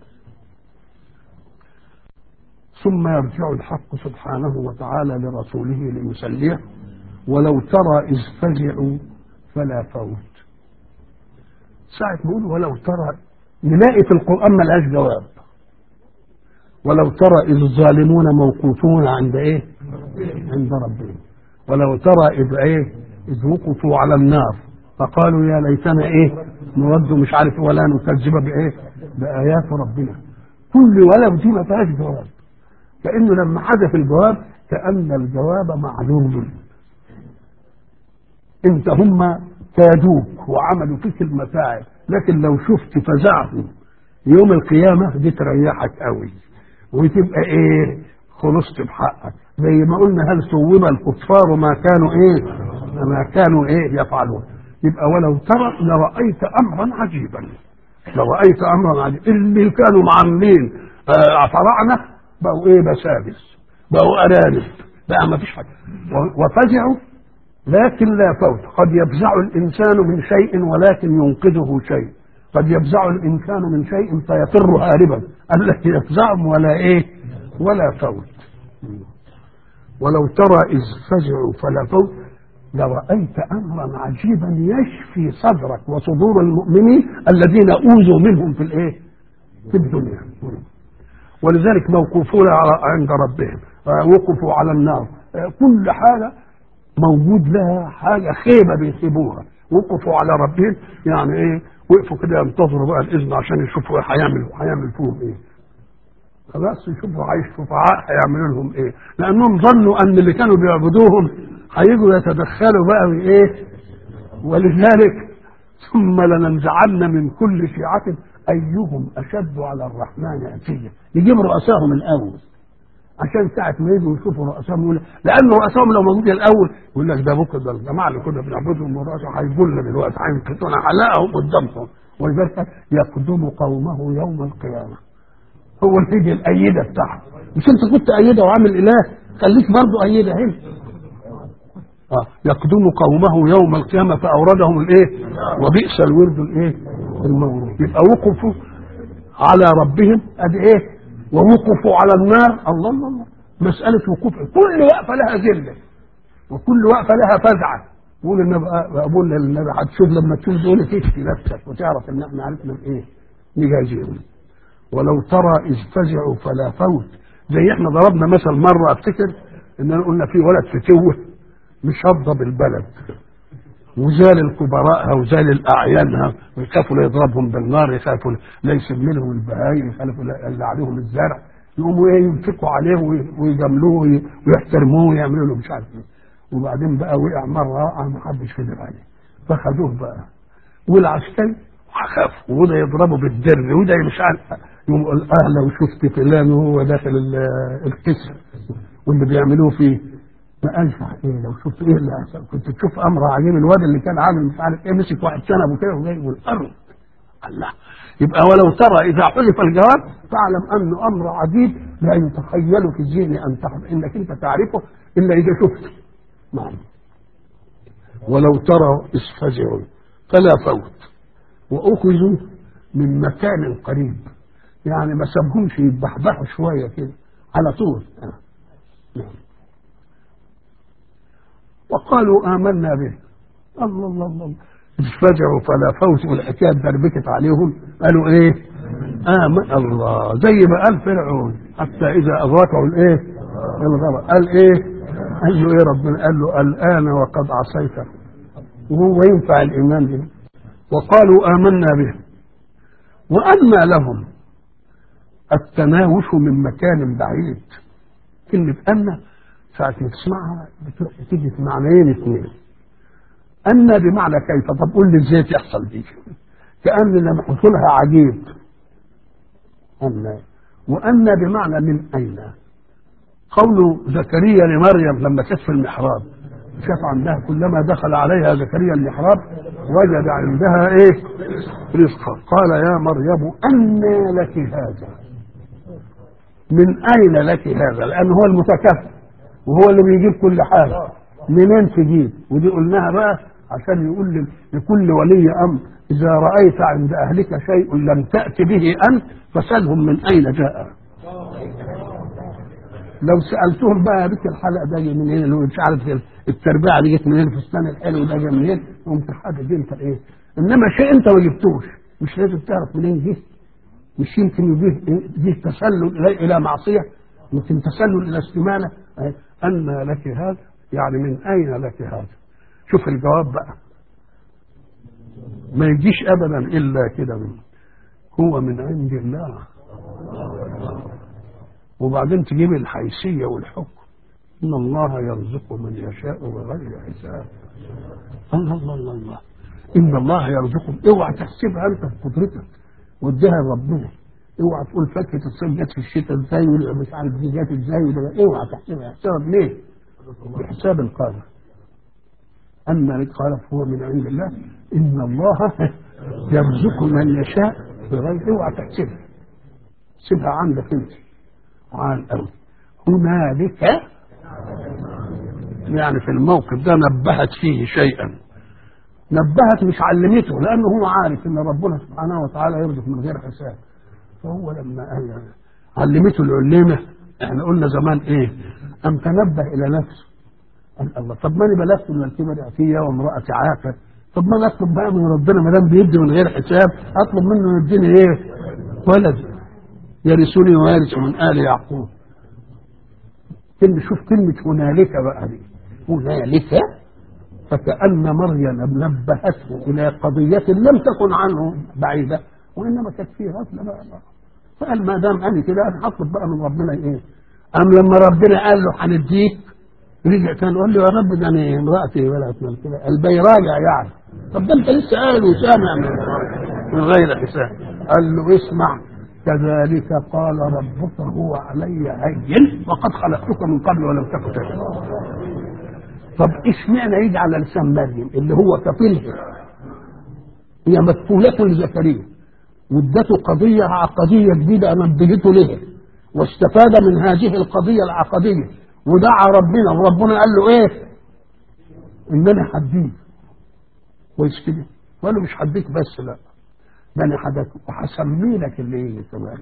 ثم يرجع الحق سبحانه وتعالى لرسوله ليسليه ولو ترى إذ فزعوا فلا فوت ساعة بيقول ولو ترى نلاقي في القرآن ملهاش جواب ولو ترى إذ الظالمون موقوفون عند إيه؟ عند ربهم ولو ترى إذ إيه؟ إذ وقفوا على النار فقالوا يا ليتنا إيه؟ نرد مش عارف ولا نكذب بإيه؟ بآيات ربنا كل ولو دي ما فيهاش جواب كأنه لما حذف الجواب كأن الجواب معلوم انت هم كادوك وعملوا فيك المتاعب لكن لو شفت فزعهم يوم القيامة دي تريحك قوي وتبقى ايه خلصت بحقك زي ما قلنا هل ثوب الكفار ما كانوا ايه ما كانوا ايه يفعلون يبقى ولو ترى لرأيت امرا عجيبا لرأيت امرا عجيبا اللي كانوا معاملين آه فراعنة بقوا ايه بسابس بقوا ارانب بقى ما فيش حاجه وفزعوا لكن لا فوت قد يفزع الانسان من شيء ولكن ينقذه شيء قد يفزع الانسان من شيء فيفر هاربا التي يفزعهم ولا ايه ولا فوت ولو ترى اذ فزعوا فلا فوت لرأيت أمرا عجيبا يشفي صدرك وصدور المؤمنين الذين أوذوا منهم في الإيه؟ في الدنيا. ولذلك موقوفون عند ربهم وقفوا على النار كل حاجة موجود لها حاجة خيبة بيسيبوها وقفوا على ربهم يعني ايه وقفوا كده ينتظروا بقى الاذن عشان يشوفوا ايه هيعمل هيعمل فيهم ايه خلاص يشوفوا عايش شفعاء هيعملوا لهم ايه لانهم ظنوا ان اللي كانوا بيعبدوهم هيجوا يتدخلوا بقى وايه ولذلك ثم لننزعن من كل شيعة أيهم أشد على الرحمن عتيا يجيب رؤساهم الأول عشان ساعة ما يجوا يشوفوا رؤساهم يقول لأن رؤساهم لو موجود الأول يقول لك ده بكرة ده الجماعة اللي كنا بنعبدهم ورؤساهم هيجوا دلوقتي هينقذونا حلقهم قدامهم ولذلك يقدم قومه يوم القيامة هو الفيديو الأيدة بتاعه مش أنت كنت أيدة وعامل إله خليك برضه أيدة هنا آه. يقدم قومه يوم القيامة فأوردهم الإيه وبئس الورد الإيه المورود يبقى وقفوا على ربهم أدي إيه ووقفوا على النار الله الله الله مسألة وقوف كل وقفة لها ذلة وكل وقفة لها فزعة يقول النبي أقول للنبي هتشوف لما تشوف دول تشفي نفسك وتعرف إن إحنا عرفنا بإيه نجازيهم ولو ترى إذ فزعوا فلا فوت زي إحنا ضربنا مثل مرة أفتكر إننا قلنا في ولد في توه مش هضب البلد وزال الكبراءها وزال الاعيانها ويخافوا لا يضربهم بالنار يخافوا لا يسيب منهم البهايم يخافوا لا عليهم الزرع يقوموا ايه ينفقوا عليه ويجاملوه ويحترموه ويعملوا له مش عارف ايه وبعدين بقى وقع مره وقع ما حدش قدر عليه فخدوه بقى والعسكري خاف وده يضربه بالدر وده مش عارف يقوم يقول اه لو شفت فلان وهو داخل القسم واللي بيعملوه فيه ما قالش ايه لو شفت ايه اللي حصل كنت تشوف امر عجيب الواد اللي كان عامل مش عارف ايه مسك واحد شنبه كده وجايبه الارض الله يبقى ولو ترى اذا حذف الجواب فاعلم انه امر عجيب لا يتخيل في الذهن ان تحب انك انت تعرفه الا اذا شفته نعم ولو ترى اذ فزعوا فلا فوت واخذوا من مكان قريب يعني ما سابهمش يتبحبحوا شويه كده على طول نعم وقالوا آمنا به الله الله الله فزعوا فلا فوت والحكاية دربكت عليهم قالوا ايه آمن الله زي ما قال فرعون حتى إذا أغرقوا الايه الغرق قال ايه قال له ايه ربنا قال له الآن وقد عصيت وهو ينفع الإيمان به وقالوا آمنا به وأنى لهم التناوش من مكان بعيد كلمة أن ساعة ما تسمعها تيجي في معنيين اثنين أن بمعنى كيف طب قول لي ازاي تحصل دي كأن لما حصولها عجيب أن وأن بمعنى من أين قول زكريا لمريم لما كانت في المحراب شاف عندها كلما دخل عليها زكريا المحراب وجد عندها ايه رزقا قال يا مريم أنى لك هذا من أين لك هذا لأن هو المتكفل وهو اللي بيجيب كل حاجة منين تجيب ودي قلناها بقى عشان يقول لكل ولي أمر إذا رأيت عند أهلك شيء لم تأت به أنت فسألهم من أين جاء لو سألتهم بقى يا بنت الحلقة ده جاي منين اللي هو مش عارف التربية دي جت منين الفستان الحلو ده جاي منين قمت حاجة دي انت ايه انما شيء انت ما جبتوش مش لازم تعرف منين جه مش يمكن يجيه جه تسلل الى الى معصيه يمكن تسلل الى استمانه أن لك هذا يعني من أين لك هذا شوف الجواب بقى ما يجيش أبدا إلا كده من هو من عند الله وبعدين تجيب الحيثية والحكم إن الله يرزق من يشاء بغير حساب الله الله الله الله إن الله يرزقهم اوعى تحسبها أنت بقدرتك واديها لربنا اوعى تقول فاكهه الصيف جت في الشتاء ازاي مش عارف دي جت ازاي وده اوعى تحسبها احسبها ليه؟ بحساب القادر اما قال هو من عند الله ان الله يرزق من يشاء بغير اوعى تحسبها سيبها عندك انت عال قوي هنالك يعني في الموقف ده نبهت فيه شيئا نبهت مش علمته لانه هو عارف ان ربنا سبحانه وتعالى يرزق من غير حساب فهو لما قال علمته العليمة احنا قلنا زمان ايه ام تنبه الى نفسه قال الله طب ماني بلغت من الكبر عتية وامرأة عاقر طب ما انا اطلب بقى من ربنا ما دام بيدي من غير حساب اطلب منه يديني ايه ولد يرثني ويرث من ال يعقوب كلمة شوف كلمة هنالك بقى دي هنالك فكأن مريم نبهته إلى قضية لم تكن عنه بعيدة وإنما كانت فيه غفلة بقى فقال ما دام قال كده انا هطلب بقى من ربنا ايه قام لما ربنا قال له هنديك رجع تاني قال له يا رب ده انا امرأتي ولا أتمنى كده البيراجع يعني طب ده انت لسه قال وسامع من, من غير حساب قال له اسمع كذلك قال ربك هو علي هين وقد خلقتك من قبل ولم تكن شيئا طب اشمعنى يجي على لسان مريم اللي هو كفيلها هي مكفولة لزكريا وادته قضية عقدية جديدة نبهته لها واستفاد من هذه القضية العقدية ودعا ربنا وربنا قال له ايه انني هديك كويس كده وقال له مش هديك بس لا ده انا هديك وهسمي لك اللي يجي كمان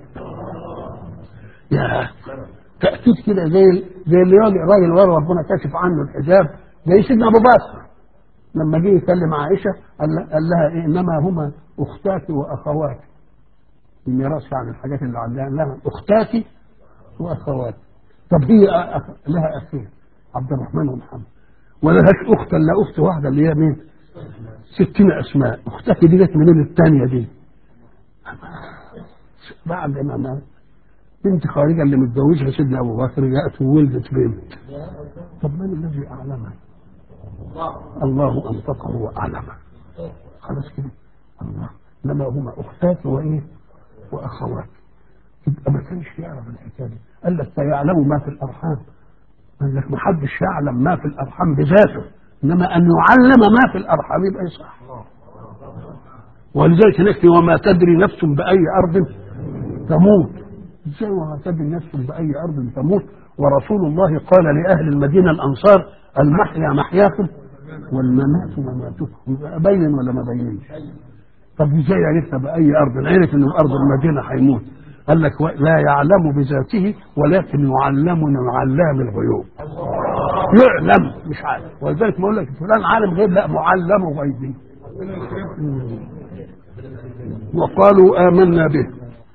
يا تأكيد كده زي زي اللي يجي الراجل ورا ربنا كشف عنه الحجاب زي سيدنا ابو بكر لما جه يكلم عائشه قال قال لها إيه انما هما اختاك واخواتك الميراث يعني الحاجات اللي عندها لها اختاك واخواتك طب هي أخ... لها اخين عبد الرحمن ومحمد ولا لهاش اخت الا اخت واحده اللي هي مين؟ ستين اسماء اختك دي جت منين الثانيه دي؟ بعد ما مات بنت خارجه اللي متجوزها سيدنا ابو بكر جاءت وولدت بنت طب من الذي اعلمها؟ الله انطقه واعلمه خلاص كده الله انما هما اختات وايه؟ واخوات يبقى ما كانش يعرف الحكايه دي قال لك سيعلم ما في الارحام قال لك ما حدش يعلم ما في الارحام بذاته انما ان يعلم ما في الارحام يبقى صح ولذلك نكفي وما تدري نفس باي ارض تموت ازاي وما تدري نفس باي ارض تموت ورسول الله قال لاهل المدينه الانصار المحيا محياكم والممات مماتكم يبقى باين ولا ما بينش طب ازاي عرفنا باي ارض عرف ان ارض المدينه هيموت قال لك لا يعلم بذاته ولكن يعلم من علام الغيوب يعلم مش عارف ولذلك ما اقول لك فلان عالم غيب لا معلم غيبي وقالوا امنا به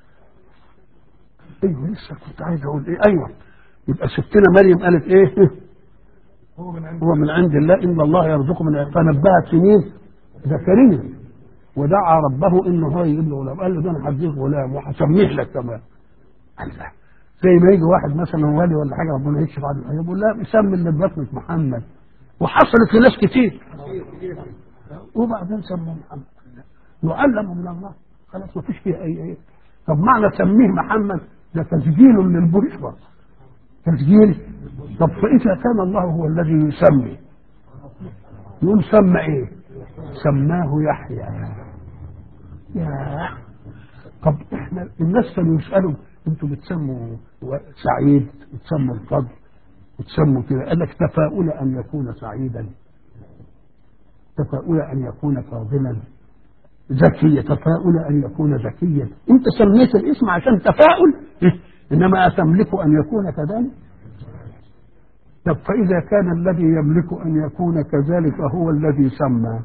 ايوه لسه كنت عايز اقول ايه ايوه يبقى ستنا مريم قالت ايه هو من عند الله ان الله يرزق من فنبهت في مين زكريا ودعا ربه انه هو يجيب له غلام قال له ده انا هديك غلام وهسميه لك كمان قال لا زي ما يجي واحد مثلا ولي ولا حاجه ربنا يكشف عنه يقول لا سمي اللي ببطنة محمد وحصلت لناس كتير وبعدين سموا محمد يعلم من الله خلاص ما فيش فيها اي ايه طب معنى سميه محمد ده تسجيل للبشرى تسجيل طب فاذا كان الله هو الذي يسمي يقول سمى ايه سماه يحيى يا طب احنا الناس كانوا يسالوا انتوا بتسموا سعيد بتسموا الفضل بتسموا كده قال لك تفاؤل ان يكون سعيدا تفاؤل ان يكون فاضلا ذكية تفاؤل ان يكون ذكيا انت سميت الاسم عشان تفاؤل انما اتملك ان يكون كذلك طب فاذا كان الذي يملك ان يكون كذلك هو الذي سمى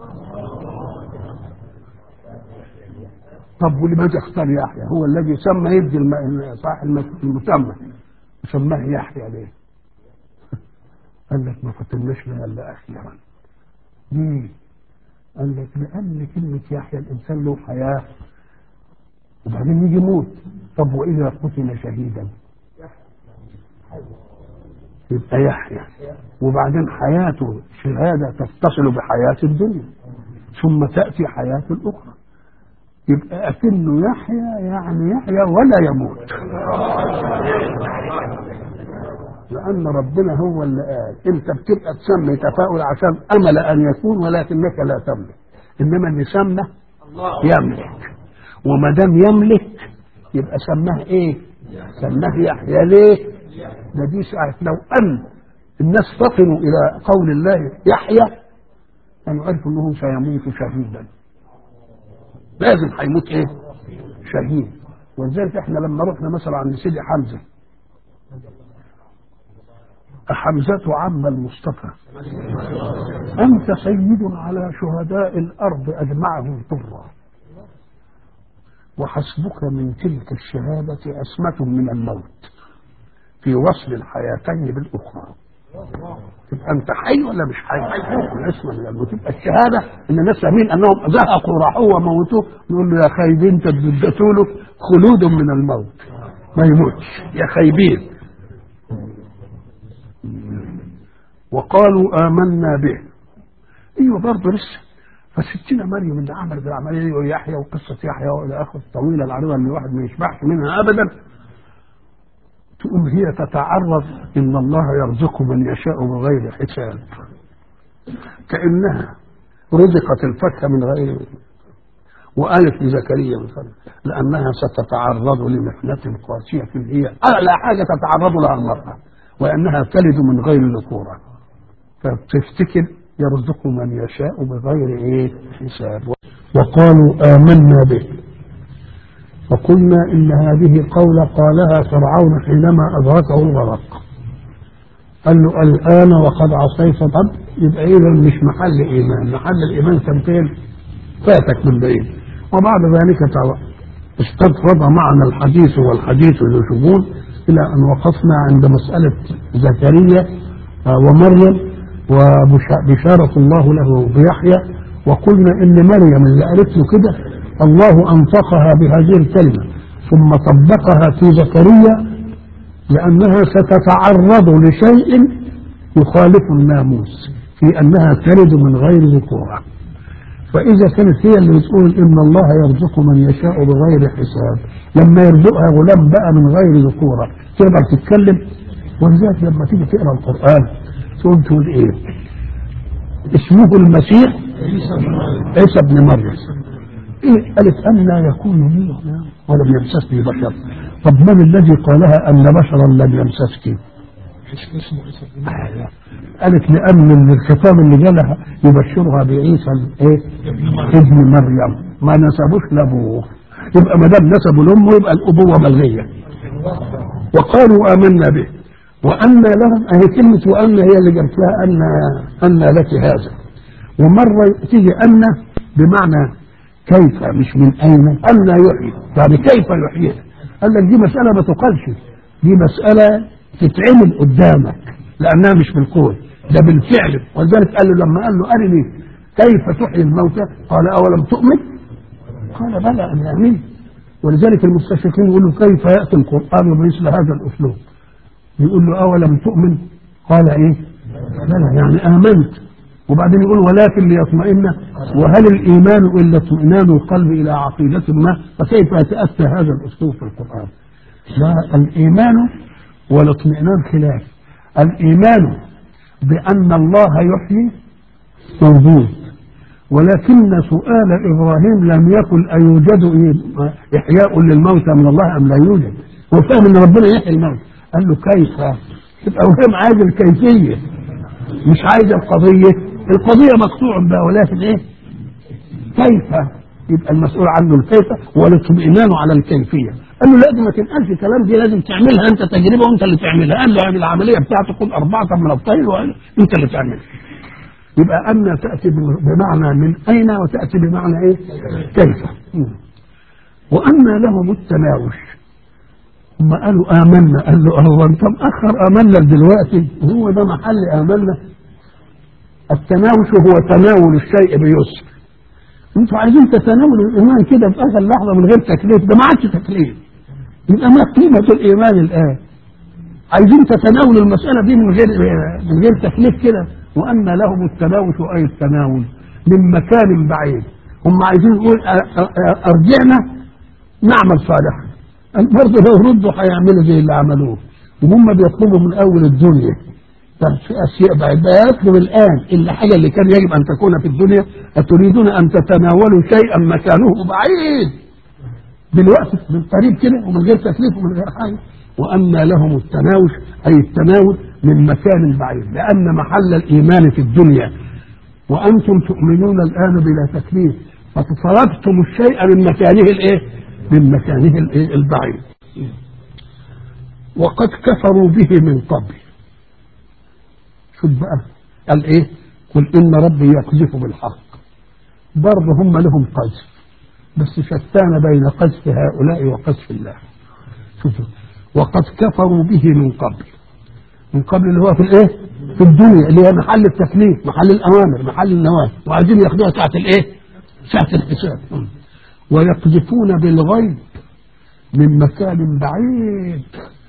طب ولماذا اختار يحيى هو الذي سمى يدي الم... صاحب المسمى سماه يحيى ليه قال لك ما فتناش لها الا اخيرا ليه قال لك لان كلمه يحيى الانسان له حياه وبعدين يجي يموت طب واذا قتل شهيدا يبقى يحيى وبعدين حياته شهاده تتصل بحياه الدنيا ثم تاتي حياه الاخرى يبقى أكنه يحيى يعني يحيى ولا يموت لأن ربنا هو اللي قال أنت بتبقى تسمي تفاؤل عشان أمل أن يكون ولكنك لا تملك إنما اللي سمى يملك وما دام يملك يبقى سماه إيه؟ سماه يحيى ليه؟ ده دي ساعة لو أن الناس فطنوا إلى قول الله يحيى كانوا عرفوا أنه سيموت شهيدا لازم هيموت ايه شهيد ولذلك احنا لما رحنا مثلا عند سيدي حمزه حمزة عم المصطفى أنت سيد على شهداء الأرض أجمعهم طرا وحسبك من تلك الشهادة أسمة من الموت في وصل الحياتين بالأخرى تبقى انت حي ولا مش حي؟ اسمع من قلبه تبقى الشهاده ان الناس فاهمين انهم زهقوا وراحوه وموتوه نقول له يا خايبين تددتوا له خلود من الموت ما يموتش يا خايبين وقالوا آمنا به ايوه برضه لسه فستنا مريم اللي عملت العمليه دي ويحيى وقصه يحيى والى اخره الطويله العريضه اللي الواحد ما يشبعش منها ابدا تقوم هي تتعرض ان الله يرزق من يشاء بغير حساب كانها رزقت الفاكهه من غير وقالت لزكريا مثلا لانها ستتعرض لمحنه قاسيه هي اعلى حاجه تتعرض لها المراه وانها تلد من غير ذكوره فتفتكر يرزق من يشاء بغير ايه حساب وقالوا آمنا به وقلنا إن هذه قولة قالها فرعون حينما أدركه الغرق قال له الآن وقد عصيت طب يبقى إذا مش محل إيمان محل الإيمان كان فين فاتك من بعيد وبعد ذلك استطرد معنا الحديث والحديث ذو شجون إلى أن وقفنا عند مسألة زكريا ومريم وبشارة الله له بيحيى وقلنا ان مريم اللي قالت له كده الله انطقها بهذه الكلمة ثم طبقها في زكريا لانها ستتعرض لشيء يخالف الناموس في انها تلد من غير ذكورة فاذا كانت هي اللي بتقول ان الله يرزق من يشاء بغير حساب لما يرزقها غلام بقى من غير ذكورة تقدر تتكلم ولذلك لما تيجي تقرا القران تقول تقول ايه اسمه المسيح عيسى ابن مريم ايه قالت ان يكون لي ولم يمسسني بشر طب من الذي قالها ان بشرا لم يمسسك قالت لان الخطاب اللي جالها يبشرها بعيسى ايه ابن مريم ما نسبوش لابوه يبقى ما دام نسبوا لامه يبقى الابوه ملغيه وقالوا امنا به وأن لهم أهي كلمة وأن هي اللي جبت لها أن أن لك هذا ومرة تيجي أن بمعنى كيف مش من أين أن يحيي يعني كيف يحيي قال لك دي مسألة ما تقالش دي مسألة تتعمل قدامك لأنها مش بالقول ده بالفعل ولذلك قال له لما قال له أرني كيف تحيي الموتى قال أولم تؤمن قال بلى أن أمين ولذلك المستشرقين يقولوا كيف يأتي القرآن بمثل هذا الأسلوب يقول له أولم تؤمن قال إيه بلى يعني آمنت وبعدين يقول ولكن ليطمئن وهل الإيمان إلا اطمئنان القلب إلى عقيدة ما فكيف يتأتى هذا الأسلوب في القرآن لا الإيمان والاطمئنان خلاف الإيمان بأن الله يحيي موجود ولكن سؤال إبراهيم لم يكن أيوجد إحياء للموتى من الله أم لا يوجد وفهم أن ربنا يحيي الموت قال له كيف تبقى وهم عايز الكيفية مش عايز القضية القضية مقطوع بها ولكن ايه كيف يبقى المسؤول عنه الكيف والاطمئنان على الكيفية قال له لا دي ما تنقلش كلام دي لازم تعملها انت تجربة وانت اللي تعملها قال له يعني العملية بتاعتك خد أربعة من الطير وانت اللي تعملها يبقى أن تأتي بمعنى من أين وتأتي بمعنى إيه كيف وأن لهم التناوش هم قالوا آمنا قال له هو أنت مأخر آمنا دلوقتي هو ده محل آمنا التناوش هو تناول الشيء بيسر انتوا عايزين تتناولوا الايمان كده في اخر لحظه من غير تكليف ده ما عادش تكليف يبقى ما قيمه الايمان الان عايزين تتناولوا المساله دي من غير من غير تكليف كده وان لهم التناوش اي التناول من مكان بعيد هم عايزين يقول ارجعنا نعمل صالحا برضه لو ردوا هيعملوا زي اللي عملوه وهم بيطلبوا من اول الدنيا طب في اشياء بعد يطلب الان الحاجه اللي كان يجب ان تكون في الدنيا اتريدون ان تتناولوا شيئا مكانه بعيد دلوقتي من قريب كده ومن غير تكليف ومن غير حاجه وان لهم التناوش اي التناول من مكان بعيد لان محل الايمان في الدنيا وانتم تؤمنون الان بلا تكليف فصرفتم الشيء من مكانه الايه؟ من مكانه الايه؟ البعيد وقد كفروا به من قبل شوف بقى قال ايه قل ان ربي يقذف بالحق برضه هم لهم قذف بس شتان بين قذف هؤلاء وقذف الله شوفوا وقد كفروا به من قبل من قبل اللي هو في الايه في الدنيا اللي هي محل التكليف محل الاوامر محل النواهي وعايزين ياخدوها ساعه الايه ساعه الحساب ويقذفون بالغيب من مكان بعيد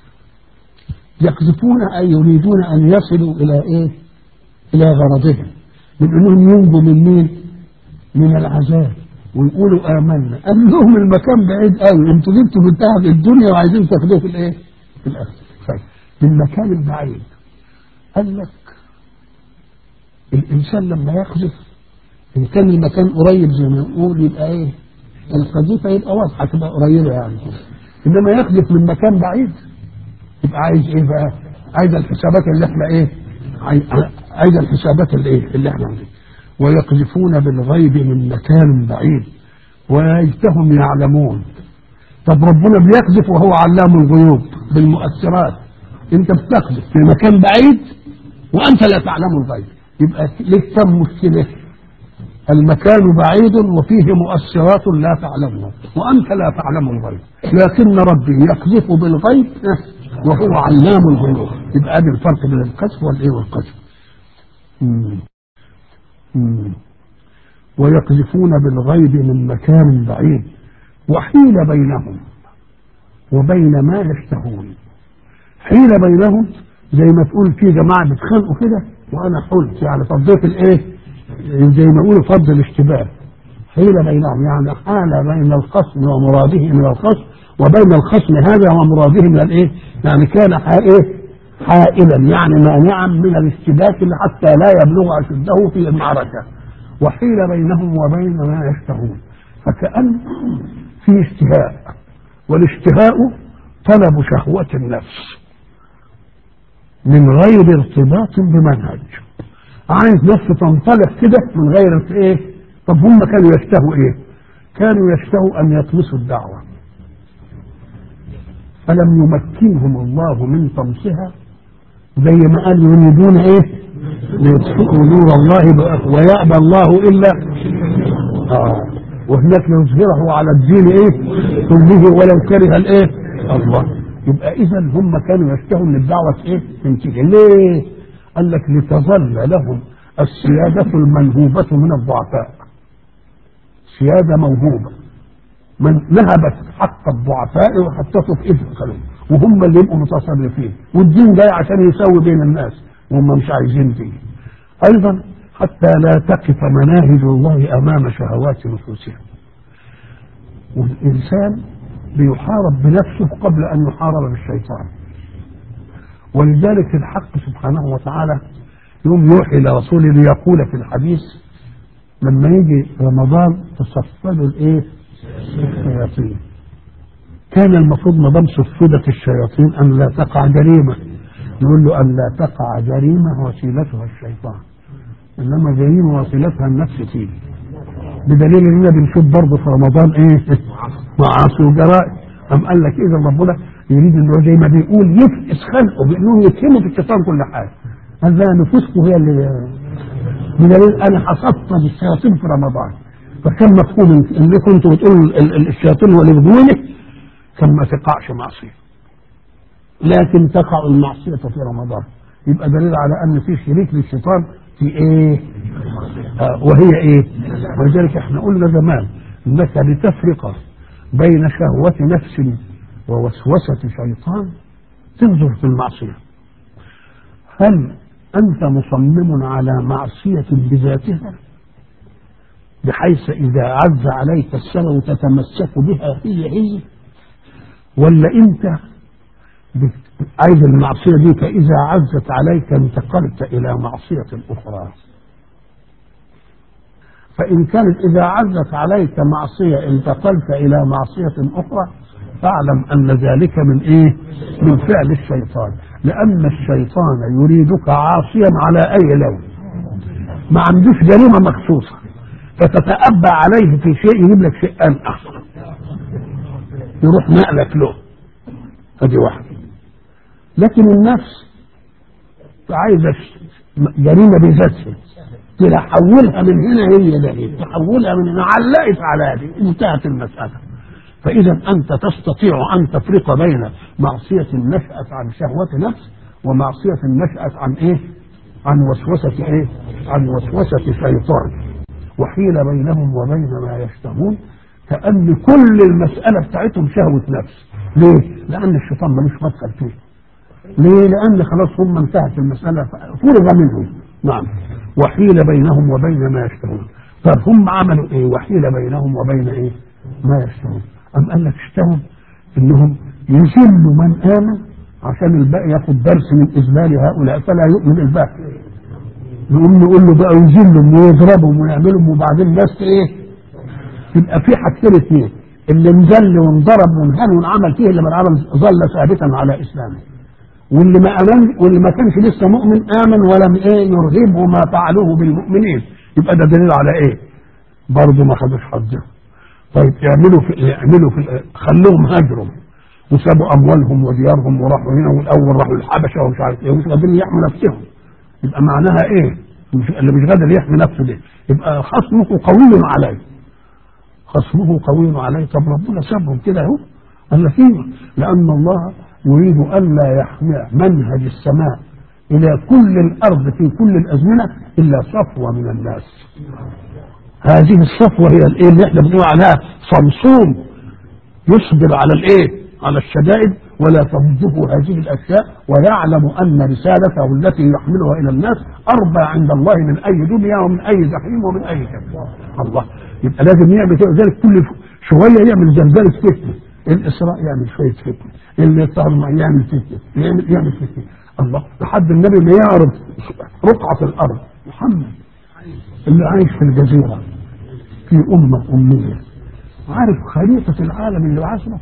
يقذفون اي يريدون ان يصلوا الى ايه الى غرضهم من انهم ينجوا من مين من العذاب ويقولوا امنا قال لهم المكان بعيد قوي انتوا جبتوا منتهى في الدنيا وعايزين تاخدوه في الايه في الاخره طيب من مكان بعيد قال لك الانسان لما يقذف ان كان المكان قريب زي ما نقول يبقى ايه القذيفه يبقى واضحه تبقى قريبه يعني انما يقذف من مكان بعيد يبقى عايز ايه بقى عايز الحسابات اللي احنا ايه عاي- عايز الحسابات اللي ايه اللي احنا عايزين ويقذفون بالغيب من مكان بعيد وليتهم يعلمون طب ربنا بيقذف وهو علام الغيوب بالمؤثرات انت بتقذف في مكان بعيد وانت لا تعلم الغيب يبقى لك كم مشكله المكان بعيد وفيه مؤثرات لا تعلمها وانت لا تعلم الغيب لكن ربي يقذف بالغيب وهو علام الغيوب يبقى ادي الفرق بين القذف والايه والقذف مم. مم. ويقذفون بالغيب من مكان بعيد وحيل بينهم وبين ما يشتهون حيل بينهم زي ما تقول في جماعه بيتخانقوا كده وانا قلت يعني فضيت الايه زي ما يقولوا فض الاشتباه حيل بينهم يعني حال بين الخصم ومراده من الخصم وبين الخصم هذا ومراده من الايه يعني كان حا- ايه حائلا يعني مانعا من الاشتباك حتى لا يبلغ اشده في المعركه وحيل بينهم وبين ما يشتهون فكأن في اشتهاء والاشتهاء طلب شهوة النفس من غير ارتباط بمنهج عايز نفسه تنطلق كده من غير ايه طب هم كانوا يشتهوا ايه كانوا يشتهوا ان يطمسوا الدعوة فلم يمكنهم الله من طمسها زي ما قال يريدون ايه ليطفئوا نور الله بأف- ويأبى الله الا آه. وهناك يظهره على الدين ايه كله ولو كره الايه الله يبقى اذا هم كانوا يشتهوا ان الدعوه ايه تنتهي ليه قال لك لتظل لهم السياده المنهوبه من الضعفاء سياده موهوبه من نهبت حق الضعفاء وحطته في ايد القانون وهم اللي يبقوا متصرفين والدين جاي عشان يسوي بين الناس وهم مش عايزين دين ايضا حتى لا تقف مناهج الله امام شهوات نفوسهم والانسان بيحارب بنفسه قبل ان يحارب بالشيطان ولذلك الحق سبحانه وتعالى يوم يوحي الى رسوله ليقول في الحديث لما يجي رمضان تصفدوا الايه؟ الشياطين كان المفروض ما دام صفدت الشياطين ان لا تقع جريمه يقول له ان لا تقع جريمه وسيلتها الشيطان انما جريمه وسيلتها النفس فيه بدليل اننا بنشوف برضه في رمضان ايه معاصي وجرائم ام قال لك اذا ربنا يريد ان هو زي ما بيقول يفقس خلقه بانهم يتهموا في الشيطان كل حاجه قال لا نفوسكم هي اللي بدليل انا حصدت الشياطين في رمضان فكان مفهوم ان كنتوا بتقولوا ال- ال- الشياطين هو اللي بدونه كان ما تقعش معصيه لكن تقع المعصيه في رمضان يبقى دليل على ان في شريك للشيطان في ايه آه وهي ايه ولذلك احنا قلنا زمان انك لتفرق بين شهوة نفس ووسوسة شيطان تنظر في المعصية هل أنت مصمم على معصية بذاتها بحيث إذا عز عليك السبب تتمسك بها هي هي ولا أنت بت- عايز المعصية دي فإذا عزت عليك انتقلت إلى معصية أخرى فإن كانت إذا عزت عليك معصية انتقلت إلى معصية أخرى فاعلم أن ذلك من إيه؟ من فعل الشيطان لأن الشيطان يريدك عاصيا على أي لون ما عندوش جريمة مخصوصة فتتأبى عليه في شيء يجيب لك شيء آخر يروح نقلك له هذه واحدة لكن النفس عايزة جريمة بذاتها تحولها من هنا هي ده تحولها من هنا علقت على دي انتهت المسألة فإذا أنت تستطيع أن تفرق بين معصية نشأت عن شهوة نفس ومعصية نشأت عن ايه عن وسوسة ايه عن وسوسة شيطان وحيل بينهم وبين ما يشتهون كأن كل المسألة بتاعتهم شهوة نفس ليه؟ لأن الشيطان ملوش مدخل فيه ليه؟ لأن خلاص هم انتهت المسألة فرغ منهم نعم وحيل بينهم وبين ما يشتهون طب هم عملوا ايه؟ وحيل بينهم وبين ايه؟ ما يشتهون أم قال لك اشتهوا انهم يذلوا من آمن عشان الباقي ياخد درس من إذلال هؤلاء فلا يؤمن الباقي نقوم نقول له بقى يذلهم ويضربهم ويعملهم وبعدين الناس ايه؟ يبقى في حاجتين اثنين اللي انذل وانضرب وانهان وانعمل فيه اللي بالعمل ظل ثابتا على اسلامه واللي ما امن واللي ما كانش لسه مؤمن امن ولم ايه يرهبه ما فعلوه بالمؤمنين يبقى ده دليل على ايه؟ برضه ما خدوش حظهم طيب يعملوا في يعملوا في خلوهم هاجروا وسابوا اموالهم وديارهم وراحوا هنا والاول راحوا الحبشه ومش عارف ايه ومش قادرين يحموا نفسهم يبقى معناها ايه؟ مش اللي مش قادر يحمي نفسه ده يبقى خصمه قوي عليه خصمه قوي عليه طب ربنا سابهم كده اهو قال لك ايه؟ لان الله يريد الا يحمي منهج السماء الى كل الارض في كل الازمنه الا صفوه من الناس هذه الصفوه هي الايه اللي احنا بنقول عليها صمصوم يصبر على الايه؟ على الشدائد ولا تضده هذه الاشياء ويعلم ان رسالته التي يحملها الى الناس اربى عند الله من اي دنيا ومن اي جحيم ومن اي كفر الله يبقى لازم يعمل كده ذلك كل شويه يعمل زلزال فتنه الاسراء يعمل شويه فتنه اللي يطهر يعمل فتنه يعمل يعمل فتنه الله لحد النبي اللي يعرض رقعه الارض محمد اللي عايش في الجزيره في امه اميه عارف خريطه العالم اللي عاشره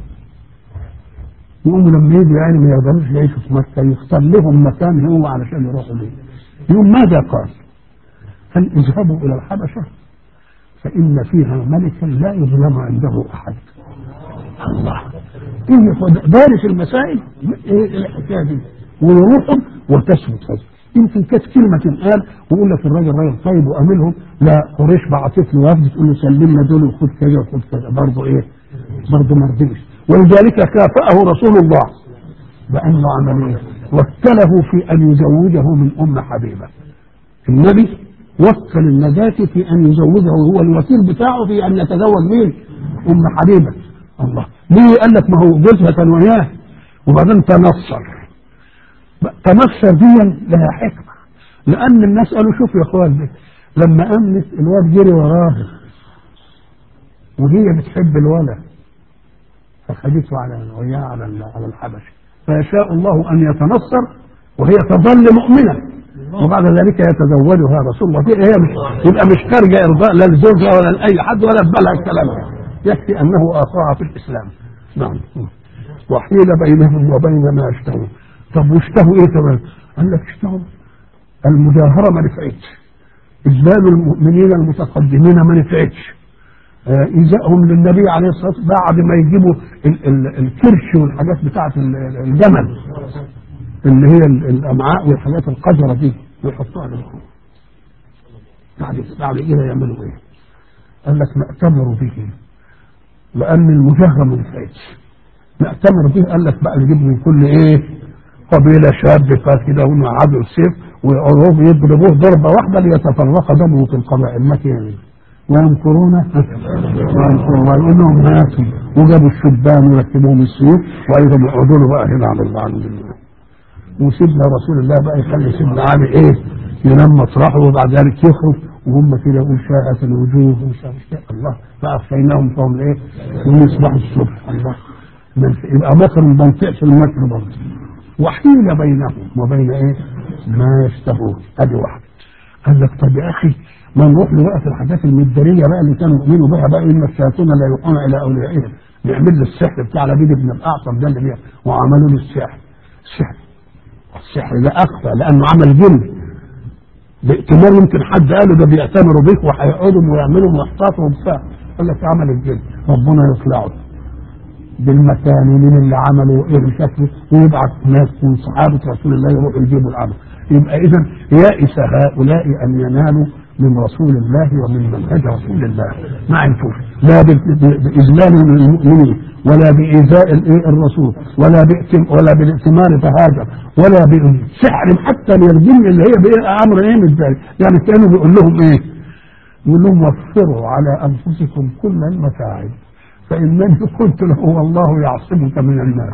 يقوموا لما يجوا يعني ما يقدروش يعيشوا في مكة يختار لهم مكان هو علشان يروحوا ليه يقوم ماذا قال؟ قال اذهبوا إلى الحبشة فإن فيها ملكا لا يظلم عنده أحد الله إيه دارس المسائل إيه الحكاية دي ويروحوا وتثبت هذا يمكن كانت كلمة تنقال ويقول لك الراجل راجل طيب وأملهم لا قريش بعتت له وفد تقول له سلمنا دول وخد كذا وخد كذا برضه إيه؟ برضه ما رضيش ولذلك كافأه رسول الله بأنه عمل ايه؟ وكله في أن يزوجه من أم حبيبة النبي وكل النجاة في أن يزوجه هو الوكيل بتاعه في أن يتزوج مين؟ أم حبيبة الله ليه قال لك ما هو جوزها كان وياه وبعدين تنصر تنصر دي لها حكمة لأن الناس قالوا شوف يا اخوان لما أمنت الواد جري وراها وهي بتحب الولد فخدته على وياه على على الحبشه فيشاء الله ان يتنصر وهي تظل مؤمنه وبعد ذلك يتزوجها رسول الله هي مش يبقى مش خارجه ارضاء لا لزوجها ولا لاي حد ولا في بالها الكلام يكفي انه اخاها في الاسلام نعم وحيل بينهم وبين ما يشتهون طب واشتهوا ايه كمان؟ قال لك اشتهوا المجاهره ما نفعتش اذلال المؤمنين المتقدمين ما نفعتش إيذائهم للنبي عليه الصلاة والسلام بعد ما يجيبوا ال ال الكرش والحاجات بتاعة الجمل اللي هي الأمعاء والحاجات القذرة دي ويحطوها للخوف بعد بعد كده يعملوا إيه؟ قال لك نأتمر به لأن المجاهرة ما نفعتش نأتمر به قال لك بقى نجيب من كل إيه؟ قبيلة شاب كده ويقعدوا السيف ويقعدوا يضربوه ضربة واحدة ليتفرق دمه في القبائل ما يعني ويمكرون ويمكرون ويقولون هاتوا وجابوا الشبان وركبوهم السيوف وايضا يقعدوا له بقى هنا على الله عند الله وسيدنا رسول الله بقى يخلي سيدنا علي ايه ينام مطرحه وبعد ذلك يخرج وهم كده يقول شاءت الوجوه ومش عارف الله فأخفيناهم فهم ايه ويصبحوا الصبح الله يبقى مكر ما ينفعش المكر برضه وحيل بينهم وبين ايه ما يشتهون ادي واحده قال لك طب يا اخي ما نروح له بقى في الحاجات المداريه بقى اللي كانوا يؤمنوا بها بقى ان الشياطين لا يوحون الى اوليائهم نعمل له السحر بتاع لبيد بن الاعصم ده اللي بيه وعملوا له السحر السحر السحر ده اخفى لانه عمل جن بائتمار يمكن حد قاله ده بيأتمروا بيك وهيقعدوا ويعملوا محطات وبتاع قال لك عمل الجن ربنا يطلعه بالمكان ومين اللي عملوا ايه بشكله ويبعث ناس من صحابه رسول الله يروحوا يجيبوا العمل يبقى اذا يائس هؤلاء ان ينالوا من رسول الله ومن منهج رسول الله ما عرفوش لا بإذلال للمؤمنين ولا بإيذاء الرسول ولا بإتم ولا بالائتمار فهاجر ولا بسحر حتى للجن اللي هي بأمر ايه مش ذلك يعني كانوا بيقول لهم ايه؟ يقول لهم وفروا على أنفسكم كل المتاعب فإنني قلت له والله يعصمك من الناس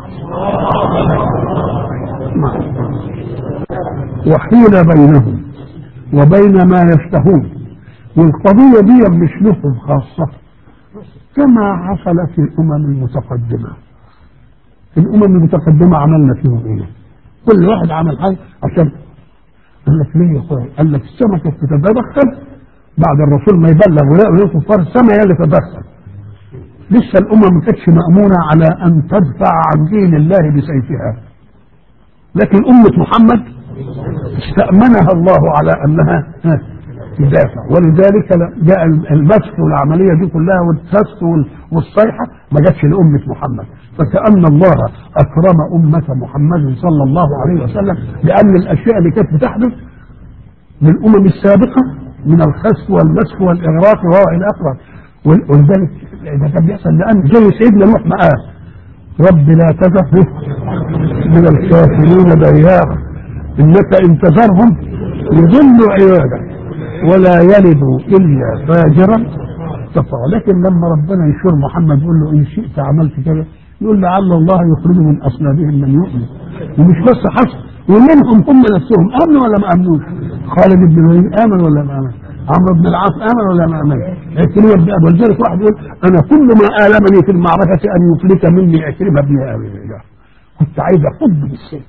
وحيل بينهم وبين ما يشتهون والقضية دي مش لهم خاصة كما حصل في الأمم المتقدمة الأمم المتقدمة عملنا فيهم إيه؟ كل واحد عمل حاجة عشان قال لك ليه يا أخويا؟ قال لك السمكة بتتدخل بعد الرسول ما يبلغ ويلاقوا الكفار السماء هي اللي تتدخل لسه الأمم ما كانتش مأمونة على أن تدفع عن دين الله بسيفها لكن أمة محمد استأمنها الله على أنها تدافع ولذلك جاء المسك والعملية دي كلها والتسك والصيحة ما جاتش لأمة محمد فكأن الله أكرم أمة محمد صلى الله عليه وسلم لأن الأشياء اللي كانت بتحدث للأمم السابقة من الخسف والمسك والإغراق وإلى آخره ولذلك ده كان بيحصل لأن زي سيدنا نوح ما قال رب لا تذر من الكافرين ديار إنك إن تذرهم يضلوا عبادك ولا يلدوا إلا فاجرا كفرا لكن لما ربنا يشور محمد يقول له إن شئت عملت كذا يقول لعل الله يخرج من أصلابهم من يؤمن ومش بس حصل ومنهم هم نفسهم آمنوا ولا ما آمنوش خالد بن الوليد آمن ولا ما آمن عمرو بن العاص آمن ولا ما آمن عكرمة بن أبي ولذلك واحد يقول أنا كل ما آلمني في المعركة أن يفلت مني عكرمة بن أبي كنت عايز أخض بالسيف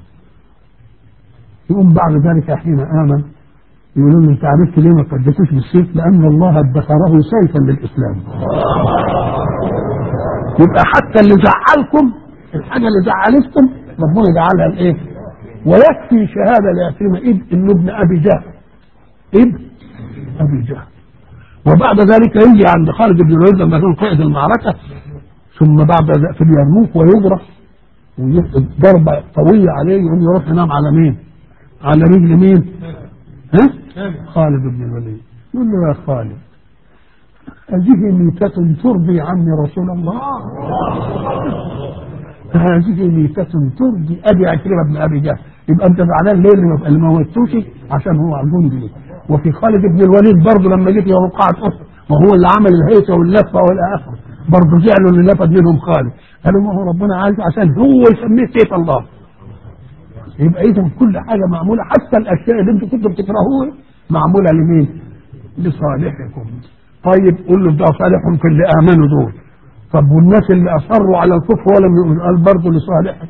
يقوم بعد ذلك حين آمن يقولوا له انت عرفت ليه ما قدتوش بالسيف؟ لأن الله ادخره سيفا للإسلام. يبقى حتى اللي زعلكم الحاجة اللي زعلتكم ربنا جعلها الايه؟ ويكفي شهادة لعكرمة إذ إنه ابن أبي جهل. ابن أبي جهل. وبعد ذلك يجي عند خالد بن الوليد لما كان قائد المعركة ثم بعد ذلك في اليرموك ويجرح ضربة قوية عليه يقوم يروح ينام على مين؟ على رجل مين؟ ها؟ خالد بن الوليد يقول له يا خالد هذه ميتة ترضي عني رسول الله هذه ميتة ترضي أبي عكرمة بن أبي جهل يبقى أنت زعلان ليه اللي اللي ما موتوش عشان هو جندي وفي خالد بن الوليد برضه لما جيت يوم قاعة أحد وهو اللي عمل الهيصة واللفة والى آخره برضه زعلوا اللي لفت منهم خالد قالوا ما هو ربنا عايز عشان هو يسميه سيف الله يبقى اذا كل حاجه معموله حتى الاشياء اللي انتم كنتوا بتكرهوها معموله لمين؟ لصالحكم. طيب قول له ده صالحهم في اللي امنوا دول. طب والناس اللي اصروا على الكفر ولم يؤمنوا قال برضه لصالحكم.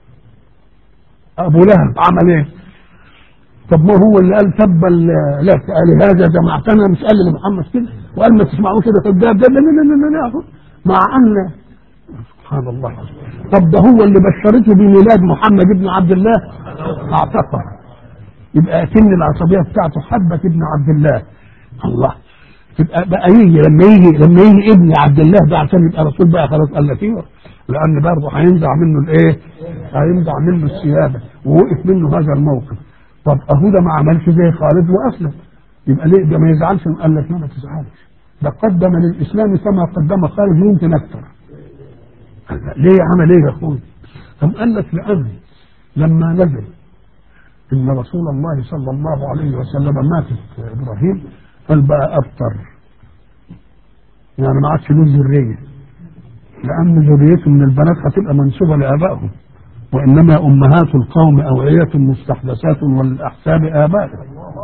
ابو لهب عمل ايه؟ طب ما هو اللي قال تبا لك قال هذا جمعتنا مش قال لمحمد كده وقال ما تسمعوش كده كذاب ده لا لا لا لا لا مع ان سبحان الله طب ده هو اللي بشرته بميلاد محمد بن عبد الله اعتقد يبقى اكن العصبيه بتاعته حبه ابن عبد الله الله تبقى بقى يجي لما يجي لما يجي ابن عبد الله ده عشان يبقى رسول بقى خلاص قال لك لان برضه هينزع منه الايه؟ هينزع منه السياده ووقف منه هذا الموقف طب اهو ده ما عملش زي خالد واسلم يبقى ليه ده ما يزعلش قال لك لا ما تزعلش ده قدم للاسلام كما قدم خالد يمكن اكثر ليه عمل ايه يا اخوي؟ طب قال لك لان لما نزل ان رسول الله صلى الله عليه وسلم ماتت ابراهيم قال بقى ابتر يعني ما عادش له ذريه لان ذريته من البنات هتبقى منسوبه لابائهم وانما امهات القوم اوعيه مستحدثات والاحساب ابائهم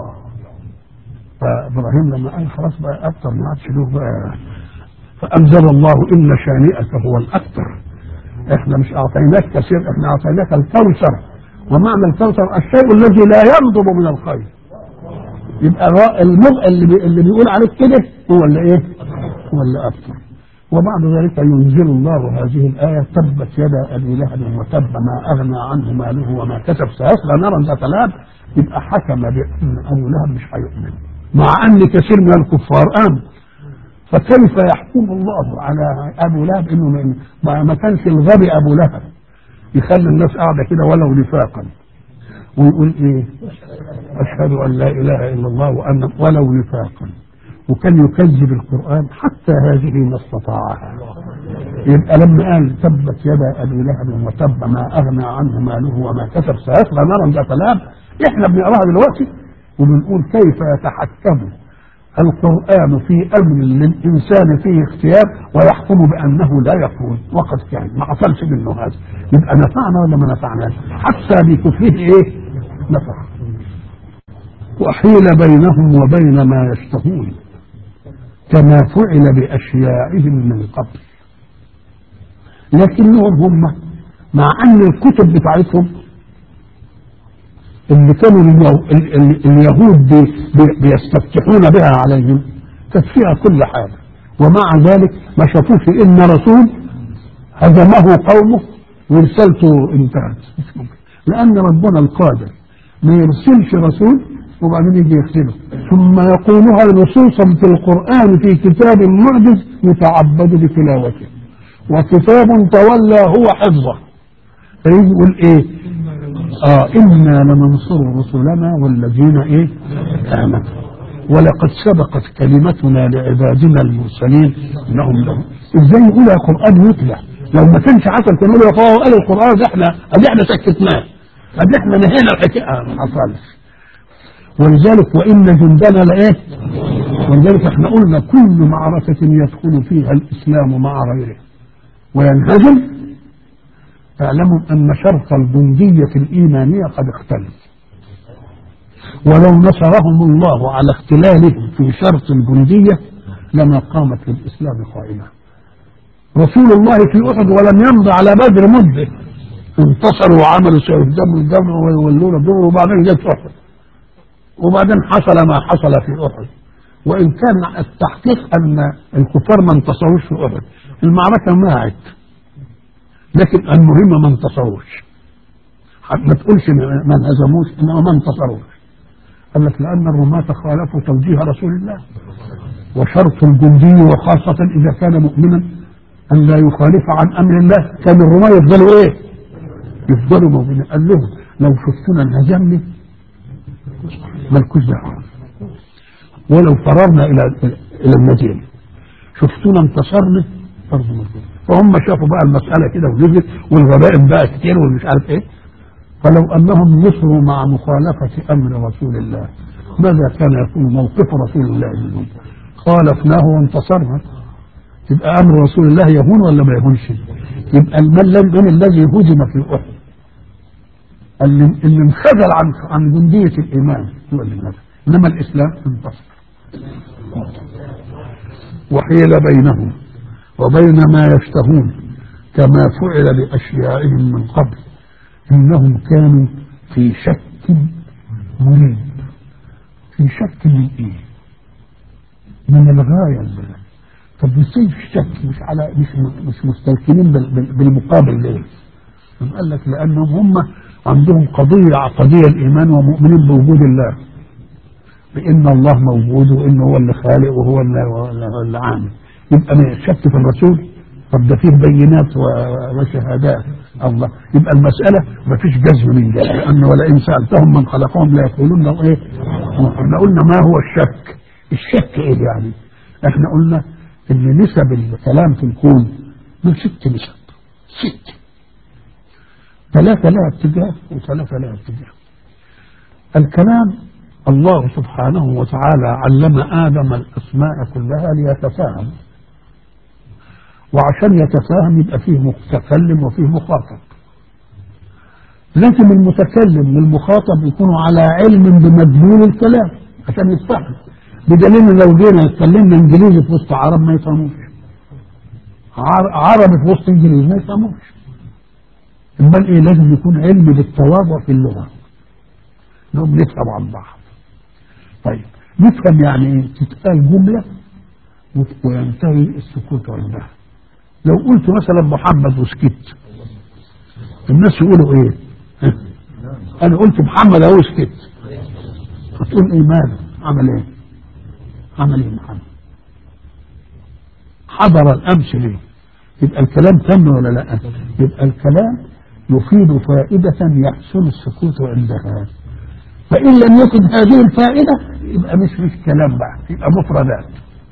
فابراهيم لما قال خلاص بقى ابتر ما عادش له بقى فأنزل الله إن شانئك هو الأكثر إحنا مش أعطيناك كثير إحنا أعطيناك الكوثر ومعنى الكوثر الشيء الذي لا ينضب من الخير يبقى المرء اللي, بي اللي بيقول عليك كده هو اللي إيه؟ هو اللي أكثر وبعد ذلك ينزل الله هذه الآية تبت يدا أبي لهب وتب ما أغنى عنه ماله وما كسب سيصلى نارا ذات لهب يبقى حكم بأن أبو لهب مش هيؤمن مع أن كثير من الكفار آمن فكيف يحكم الله على ابو لهب انه ما كانش الغبي ابو لهب يخلي الناس قاعده كده ولو نفاقا ويقول ايه اشهد ان لا اله الا الله وان ولو وفاقا وكان يكذب القران حتى هذه ما استطاعها يبقى لما قال تبت يدا ابي لهب وتب ما اغنى عنه ماله وما كسب سيصلى نارا ذات لهب احنا بنقراها دلوقتي وبنقول كيف يتحكم القرآن في أمر للإنسان فيه اختيار ويحكم بأنه لا يكون وقد كان ما حصلش منه هذا يبقى نفعنا ولا ما نفعناش حتى بكفره إيه نفع وحيل بينهم وبين ما يشتهون كما فعل بأشياعهم من قبل لكنهم هم مع أن الكتب بتاعتهم اللي كانوا اليهو- ال- ال- اليهود بي- بي- بيستفتحون بها عليهم كانت فيها كل حاجه ومع ذلك ما شافوش ان رسول هزمه قومه ورسالته انتهت مش ممكن. لان ربنا القادر ما يرسلش رسول وبعدين يجي يختمه ثم يقولها نصوصا في القران في كتاب معجز يتعبد بتلاوته وكتاب تولى هو حفظه فيجي يقول ايه اه انا لننصر رسلنا والذين ايه امنوا ولقد سبقت كلمتنا لعبادنا المرسلين انهم لهم ازاي يقول يا قران يتلى لو ما كانش حصل كانوا يقولوا يا قال القران ده احنا ده احنا سكتناه ده احنا نهينا الحكايه آه، ما حصلش ولذلك وان جندنا لايه ولذلك احنا قلنا كل معركه يدخل فيها الاسلام مع غيره وينهزم اعلموا ان شرط الجندية الإيمانية قد اختل ولو نصرهم الله على اختلالهم في شرط الجندية لما قامت للإسلام قائمة رسول الله في أحد ولم يمض على بدر مدة انتصروا وعملوا سيف دم الدم ويولون الدم وبعدين جت أحد وبعدين حصل ما حصل في أحد وإن كان التحقيق أن الكفار ما انتصروش في أحد المعركة ماعت لكن المهم ما انتصروش ما تقولش ما انهزموش انما ما انتصروش قال لك لان الرماة خالفوا توجيه رسول الله وشرط الجندي وخاصة إذا كان مؤمنا أن لا يخالف عن أمر الله كان الرماة يفضلوا إيه؟ يفضلوا مؤمنين قال لهم لو شفتنا انهزمنا مالكوش دعوة ولو فررنا إلى إلى المدينة شفتونا انتصرنا برضه مدينة فهم شافوا بقى المسألة كده ونزلت والغبائن بقى كتير والمش عارف ايه فلو انهم نصروا مع مخالفة امر رسول الله ماذا كان يكون موقف رسول الله منهم خالفناه وانتصرنا يبقى امر رسول الله يهون ولا ما يهونش يبقى المن من الذي هزم في احد اللي اللي انخذل عن عن جندية الايمان هو اللي انخذل انما الاسلام انتصر وحيل بينهم وبين ما يشتهون كما فعل بأشيائهم من قبل إنهم كانوا في شك مريب في شك من إيه؟ من الغاية البلد. طب ازاي في شك مش على مش مش مستيقنين بال- بال- بالمقابل ليه؟ قام قال لك لأنهم هم عندهم قضية عقدية الإيمان ومؤمنين بوجود الله بأن الله موجود وإن هو اللي خالق وهو اللي, اللي, اللي عامل يبقى ما شك في الرسول طب ده فيه بينات و- وشهادات الله يبقى المسألة ما فيش جزم من ده لأن ولئن سألتهم من خلقهم لا يقولون له إيه احنا قلنا ما هو الشك الشك إيه يعني احنا قلنا إن نسب الكلام في الكون من ست نسب ست ثلاثة لها اتجاه وثلاثة لها اتجاه الكلام الله سبحانه وتعالى علم آدم الأسماء كلها ليتفاهم وعشان يتفاهم يبقى فيه متكلم وفيه مخاطب لازم المتكلم والمخاطب يكونوا على علم بمدلول الكلام عشان يتفهم بدليل إن لو جينا اتكلمنا انجليزي في وسط عرب ما يفهموش عر- عربي في وسط انجليزي ما يفهموش امال ايه لازم يكون علم بالتواضع في اللغه نقوم نفهم عن بعض طيب نفهم يعني ايه تتقال جمله وت- وينتهي السكوت عندها لو قلت مثلا محمد وسكت الناس يقولوا ايه ها؟ انا قلت محمد اهو سكت هتقول ايه ماذا عمل ايه عمل ايه محمد حضر الامس ليه يبقى الكلام تم ولا لا يبقى الكلام يفيد فائدة يحسن السكوت عندها فإن لم يكن هذه الفائدة يبقى مش مش كلام بقى يبقى مفردات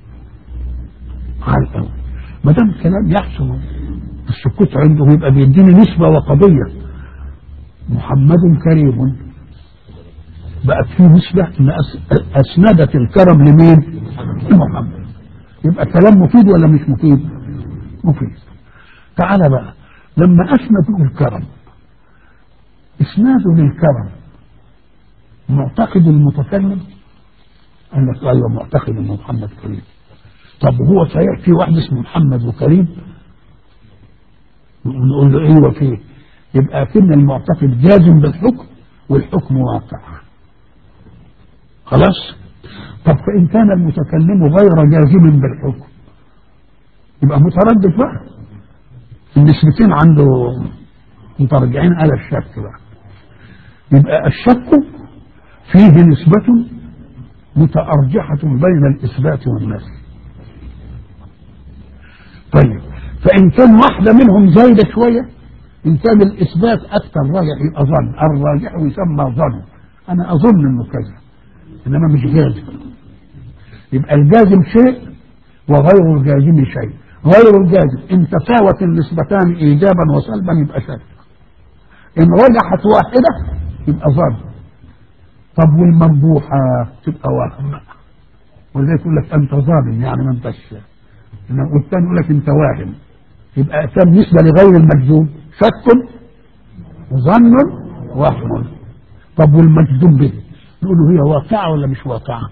على الأول ما دام كلام يحسن السكوت عنده يبقى بيديني نسبة وقضية محمد كريم بقت في نسبة إن أس- أسندت الكرم لمين؟ لمحمد يبقى كلام مفيد ولا مش مفيد؟ مفيد تعالى بقى لما أسندوا الكرم إسناده للكرم معتقد المتكلم قال لك أيوه معتقد إن محمد كريم طب هو صحيح في واحد اسمه محمد وكريم نقول له ايوه فيه يبقى كن المعتقد جازم بالحكم والحكم واقع خلاص طب فان كان المتكلم غير جازم بالحكم يبقى متردد بقى النسبتين عنده مترجعين على الشك بقى يبقى الشك فيه نسبة متأرجحة بين الإثبات والنفي طيب فإن كان واحدة منهم زايدة شوية إن كان الإثبات أكثر راجح يبقى ظن الراجح يسمى ظن أنا أظن إنه كذا إنما مش جازم يبقى الجازم شيء وغير الجازم شيء غير الجازم إن تساوت النسبتان إيجابا وسلبا يبقى شك إن رجحت واحدة يبقى ظن طب والمربوحة تبقى وهم ولذلك يقول لك أنت ظالم يعني ما أنتش إنما والثاني يقول لك انت واهم يبقى كم نسبة لغير المجزوم شك وظن وهم طب والمجزوم به نقول له هي واقعة ولا مش واقعة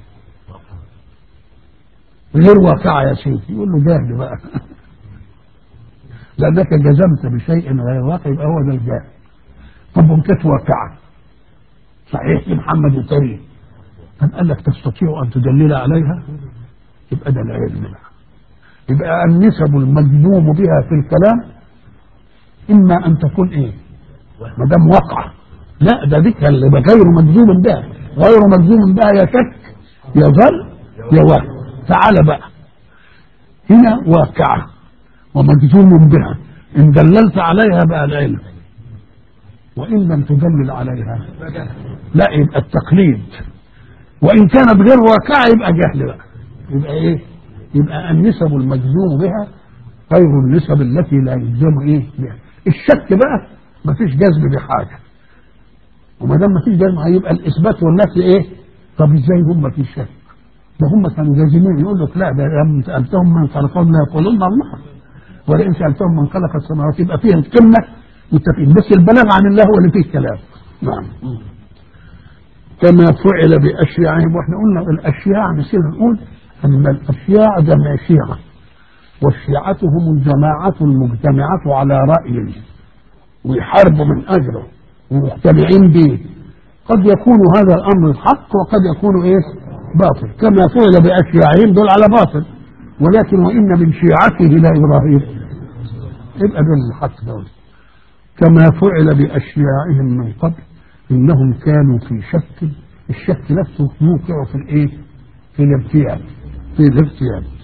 غير واقعة يا سيدي يقول له جاهل بقى لأنك جزمت بشيء غير واقع يبقى هو ده الجاهل طب وإن كانت واقعة صحيح محمد وكريم طب قال لك تستطيع أن تدلل عليها يبقى ده العلم بقى يبقى النسب المجزوم بها في الكلام اما ان تكون ايه ما دام وقع لا ده ذكر اللي غير مجزوم بها غير مجزوم بها يا شك يا ظل يا وهم تعال بقى هنا واقعة ومجزوم بها ان دللت عليها بقى العلم وان لم تدلل عليها لا يبقى التقليد وان كانت غير واقعة يبقى جهل بقى يبقى ايه يبقى النسب المجزوم بها غير النسب التي لا يجزم ايه بها الشك بقى ما فيش جزم بحاجه وما دام ما فيش جزم هيبقى الاثبات والنفي ايه طب ازاي هم في شك ده هم كانوا جازمين يقول لك لا ده لما سالتهم من خلقهم لا يقولون الله ولئن سالتهم من خلق السماوات يبقى فيها الكلمه متفقين بس البلاغ عن الله هو اللي فيه كلام نعم كما فعل باشياعهم واحنا قلنا الاشياع نسينا نقول أن الأشياع جمع شيعة والشيعة هم الجماعة المجتمعة على رأي ويحاربوا من أجله ومجتمعين به قد يكون هذا الأمر حق وقد يكون إيه باطل كما فعل بأشياعهم دول على باطل ولكن وإن من شيعته لإبراهيم يبقى دول الحق دول كما فعل بأشياعهم من قبل إنهم كانوا في شك الشك نفسه يوقع في الإيه في الابتيال في الابتيال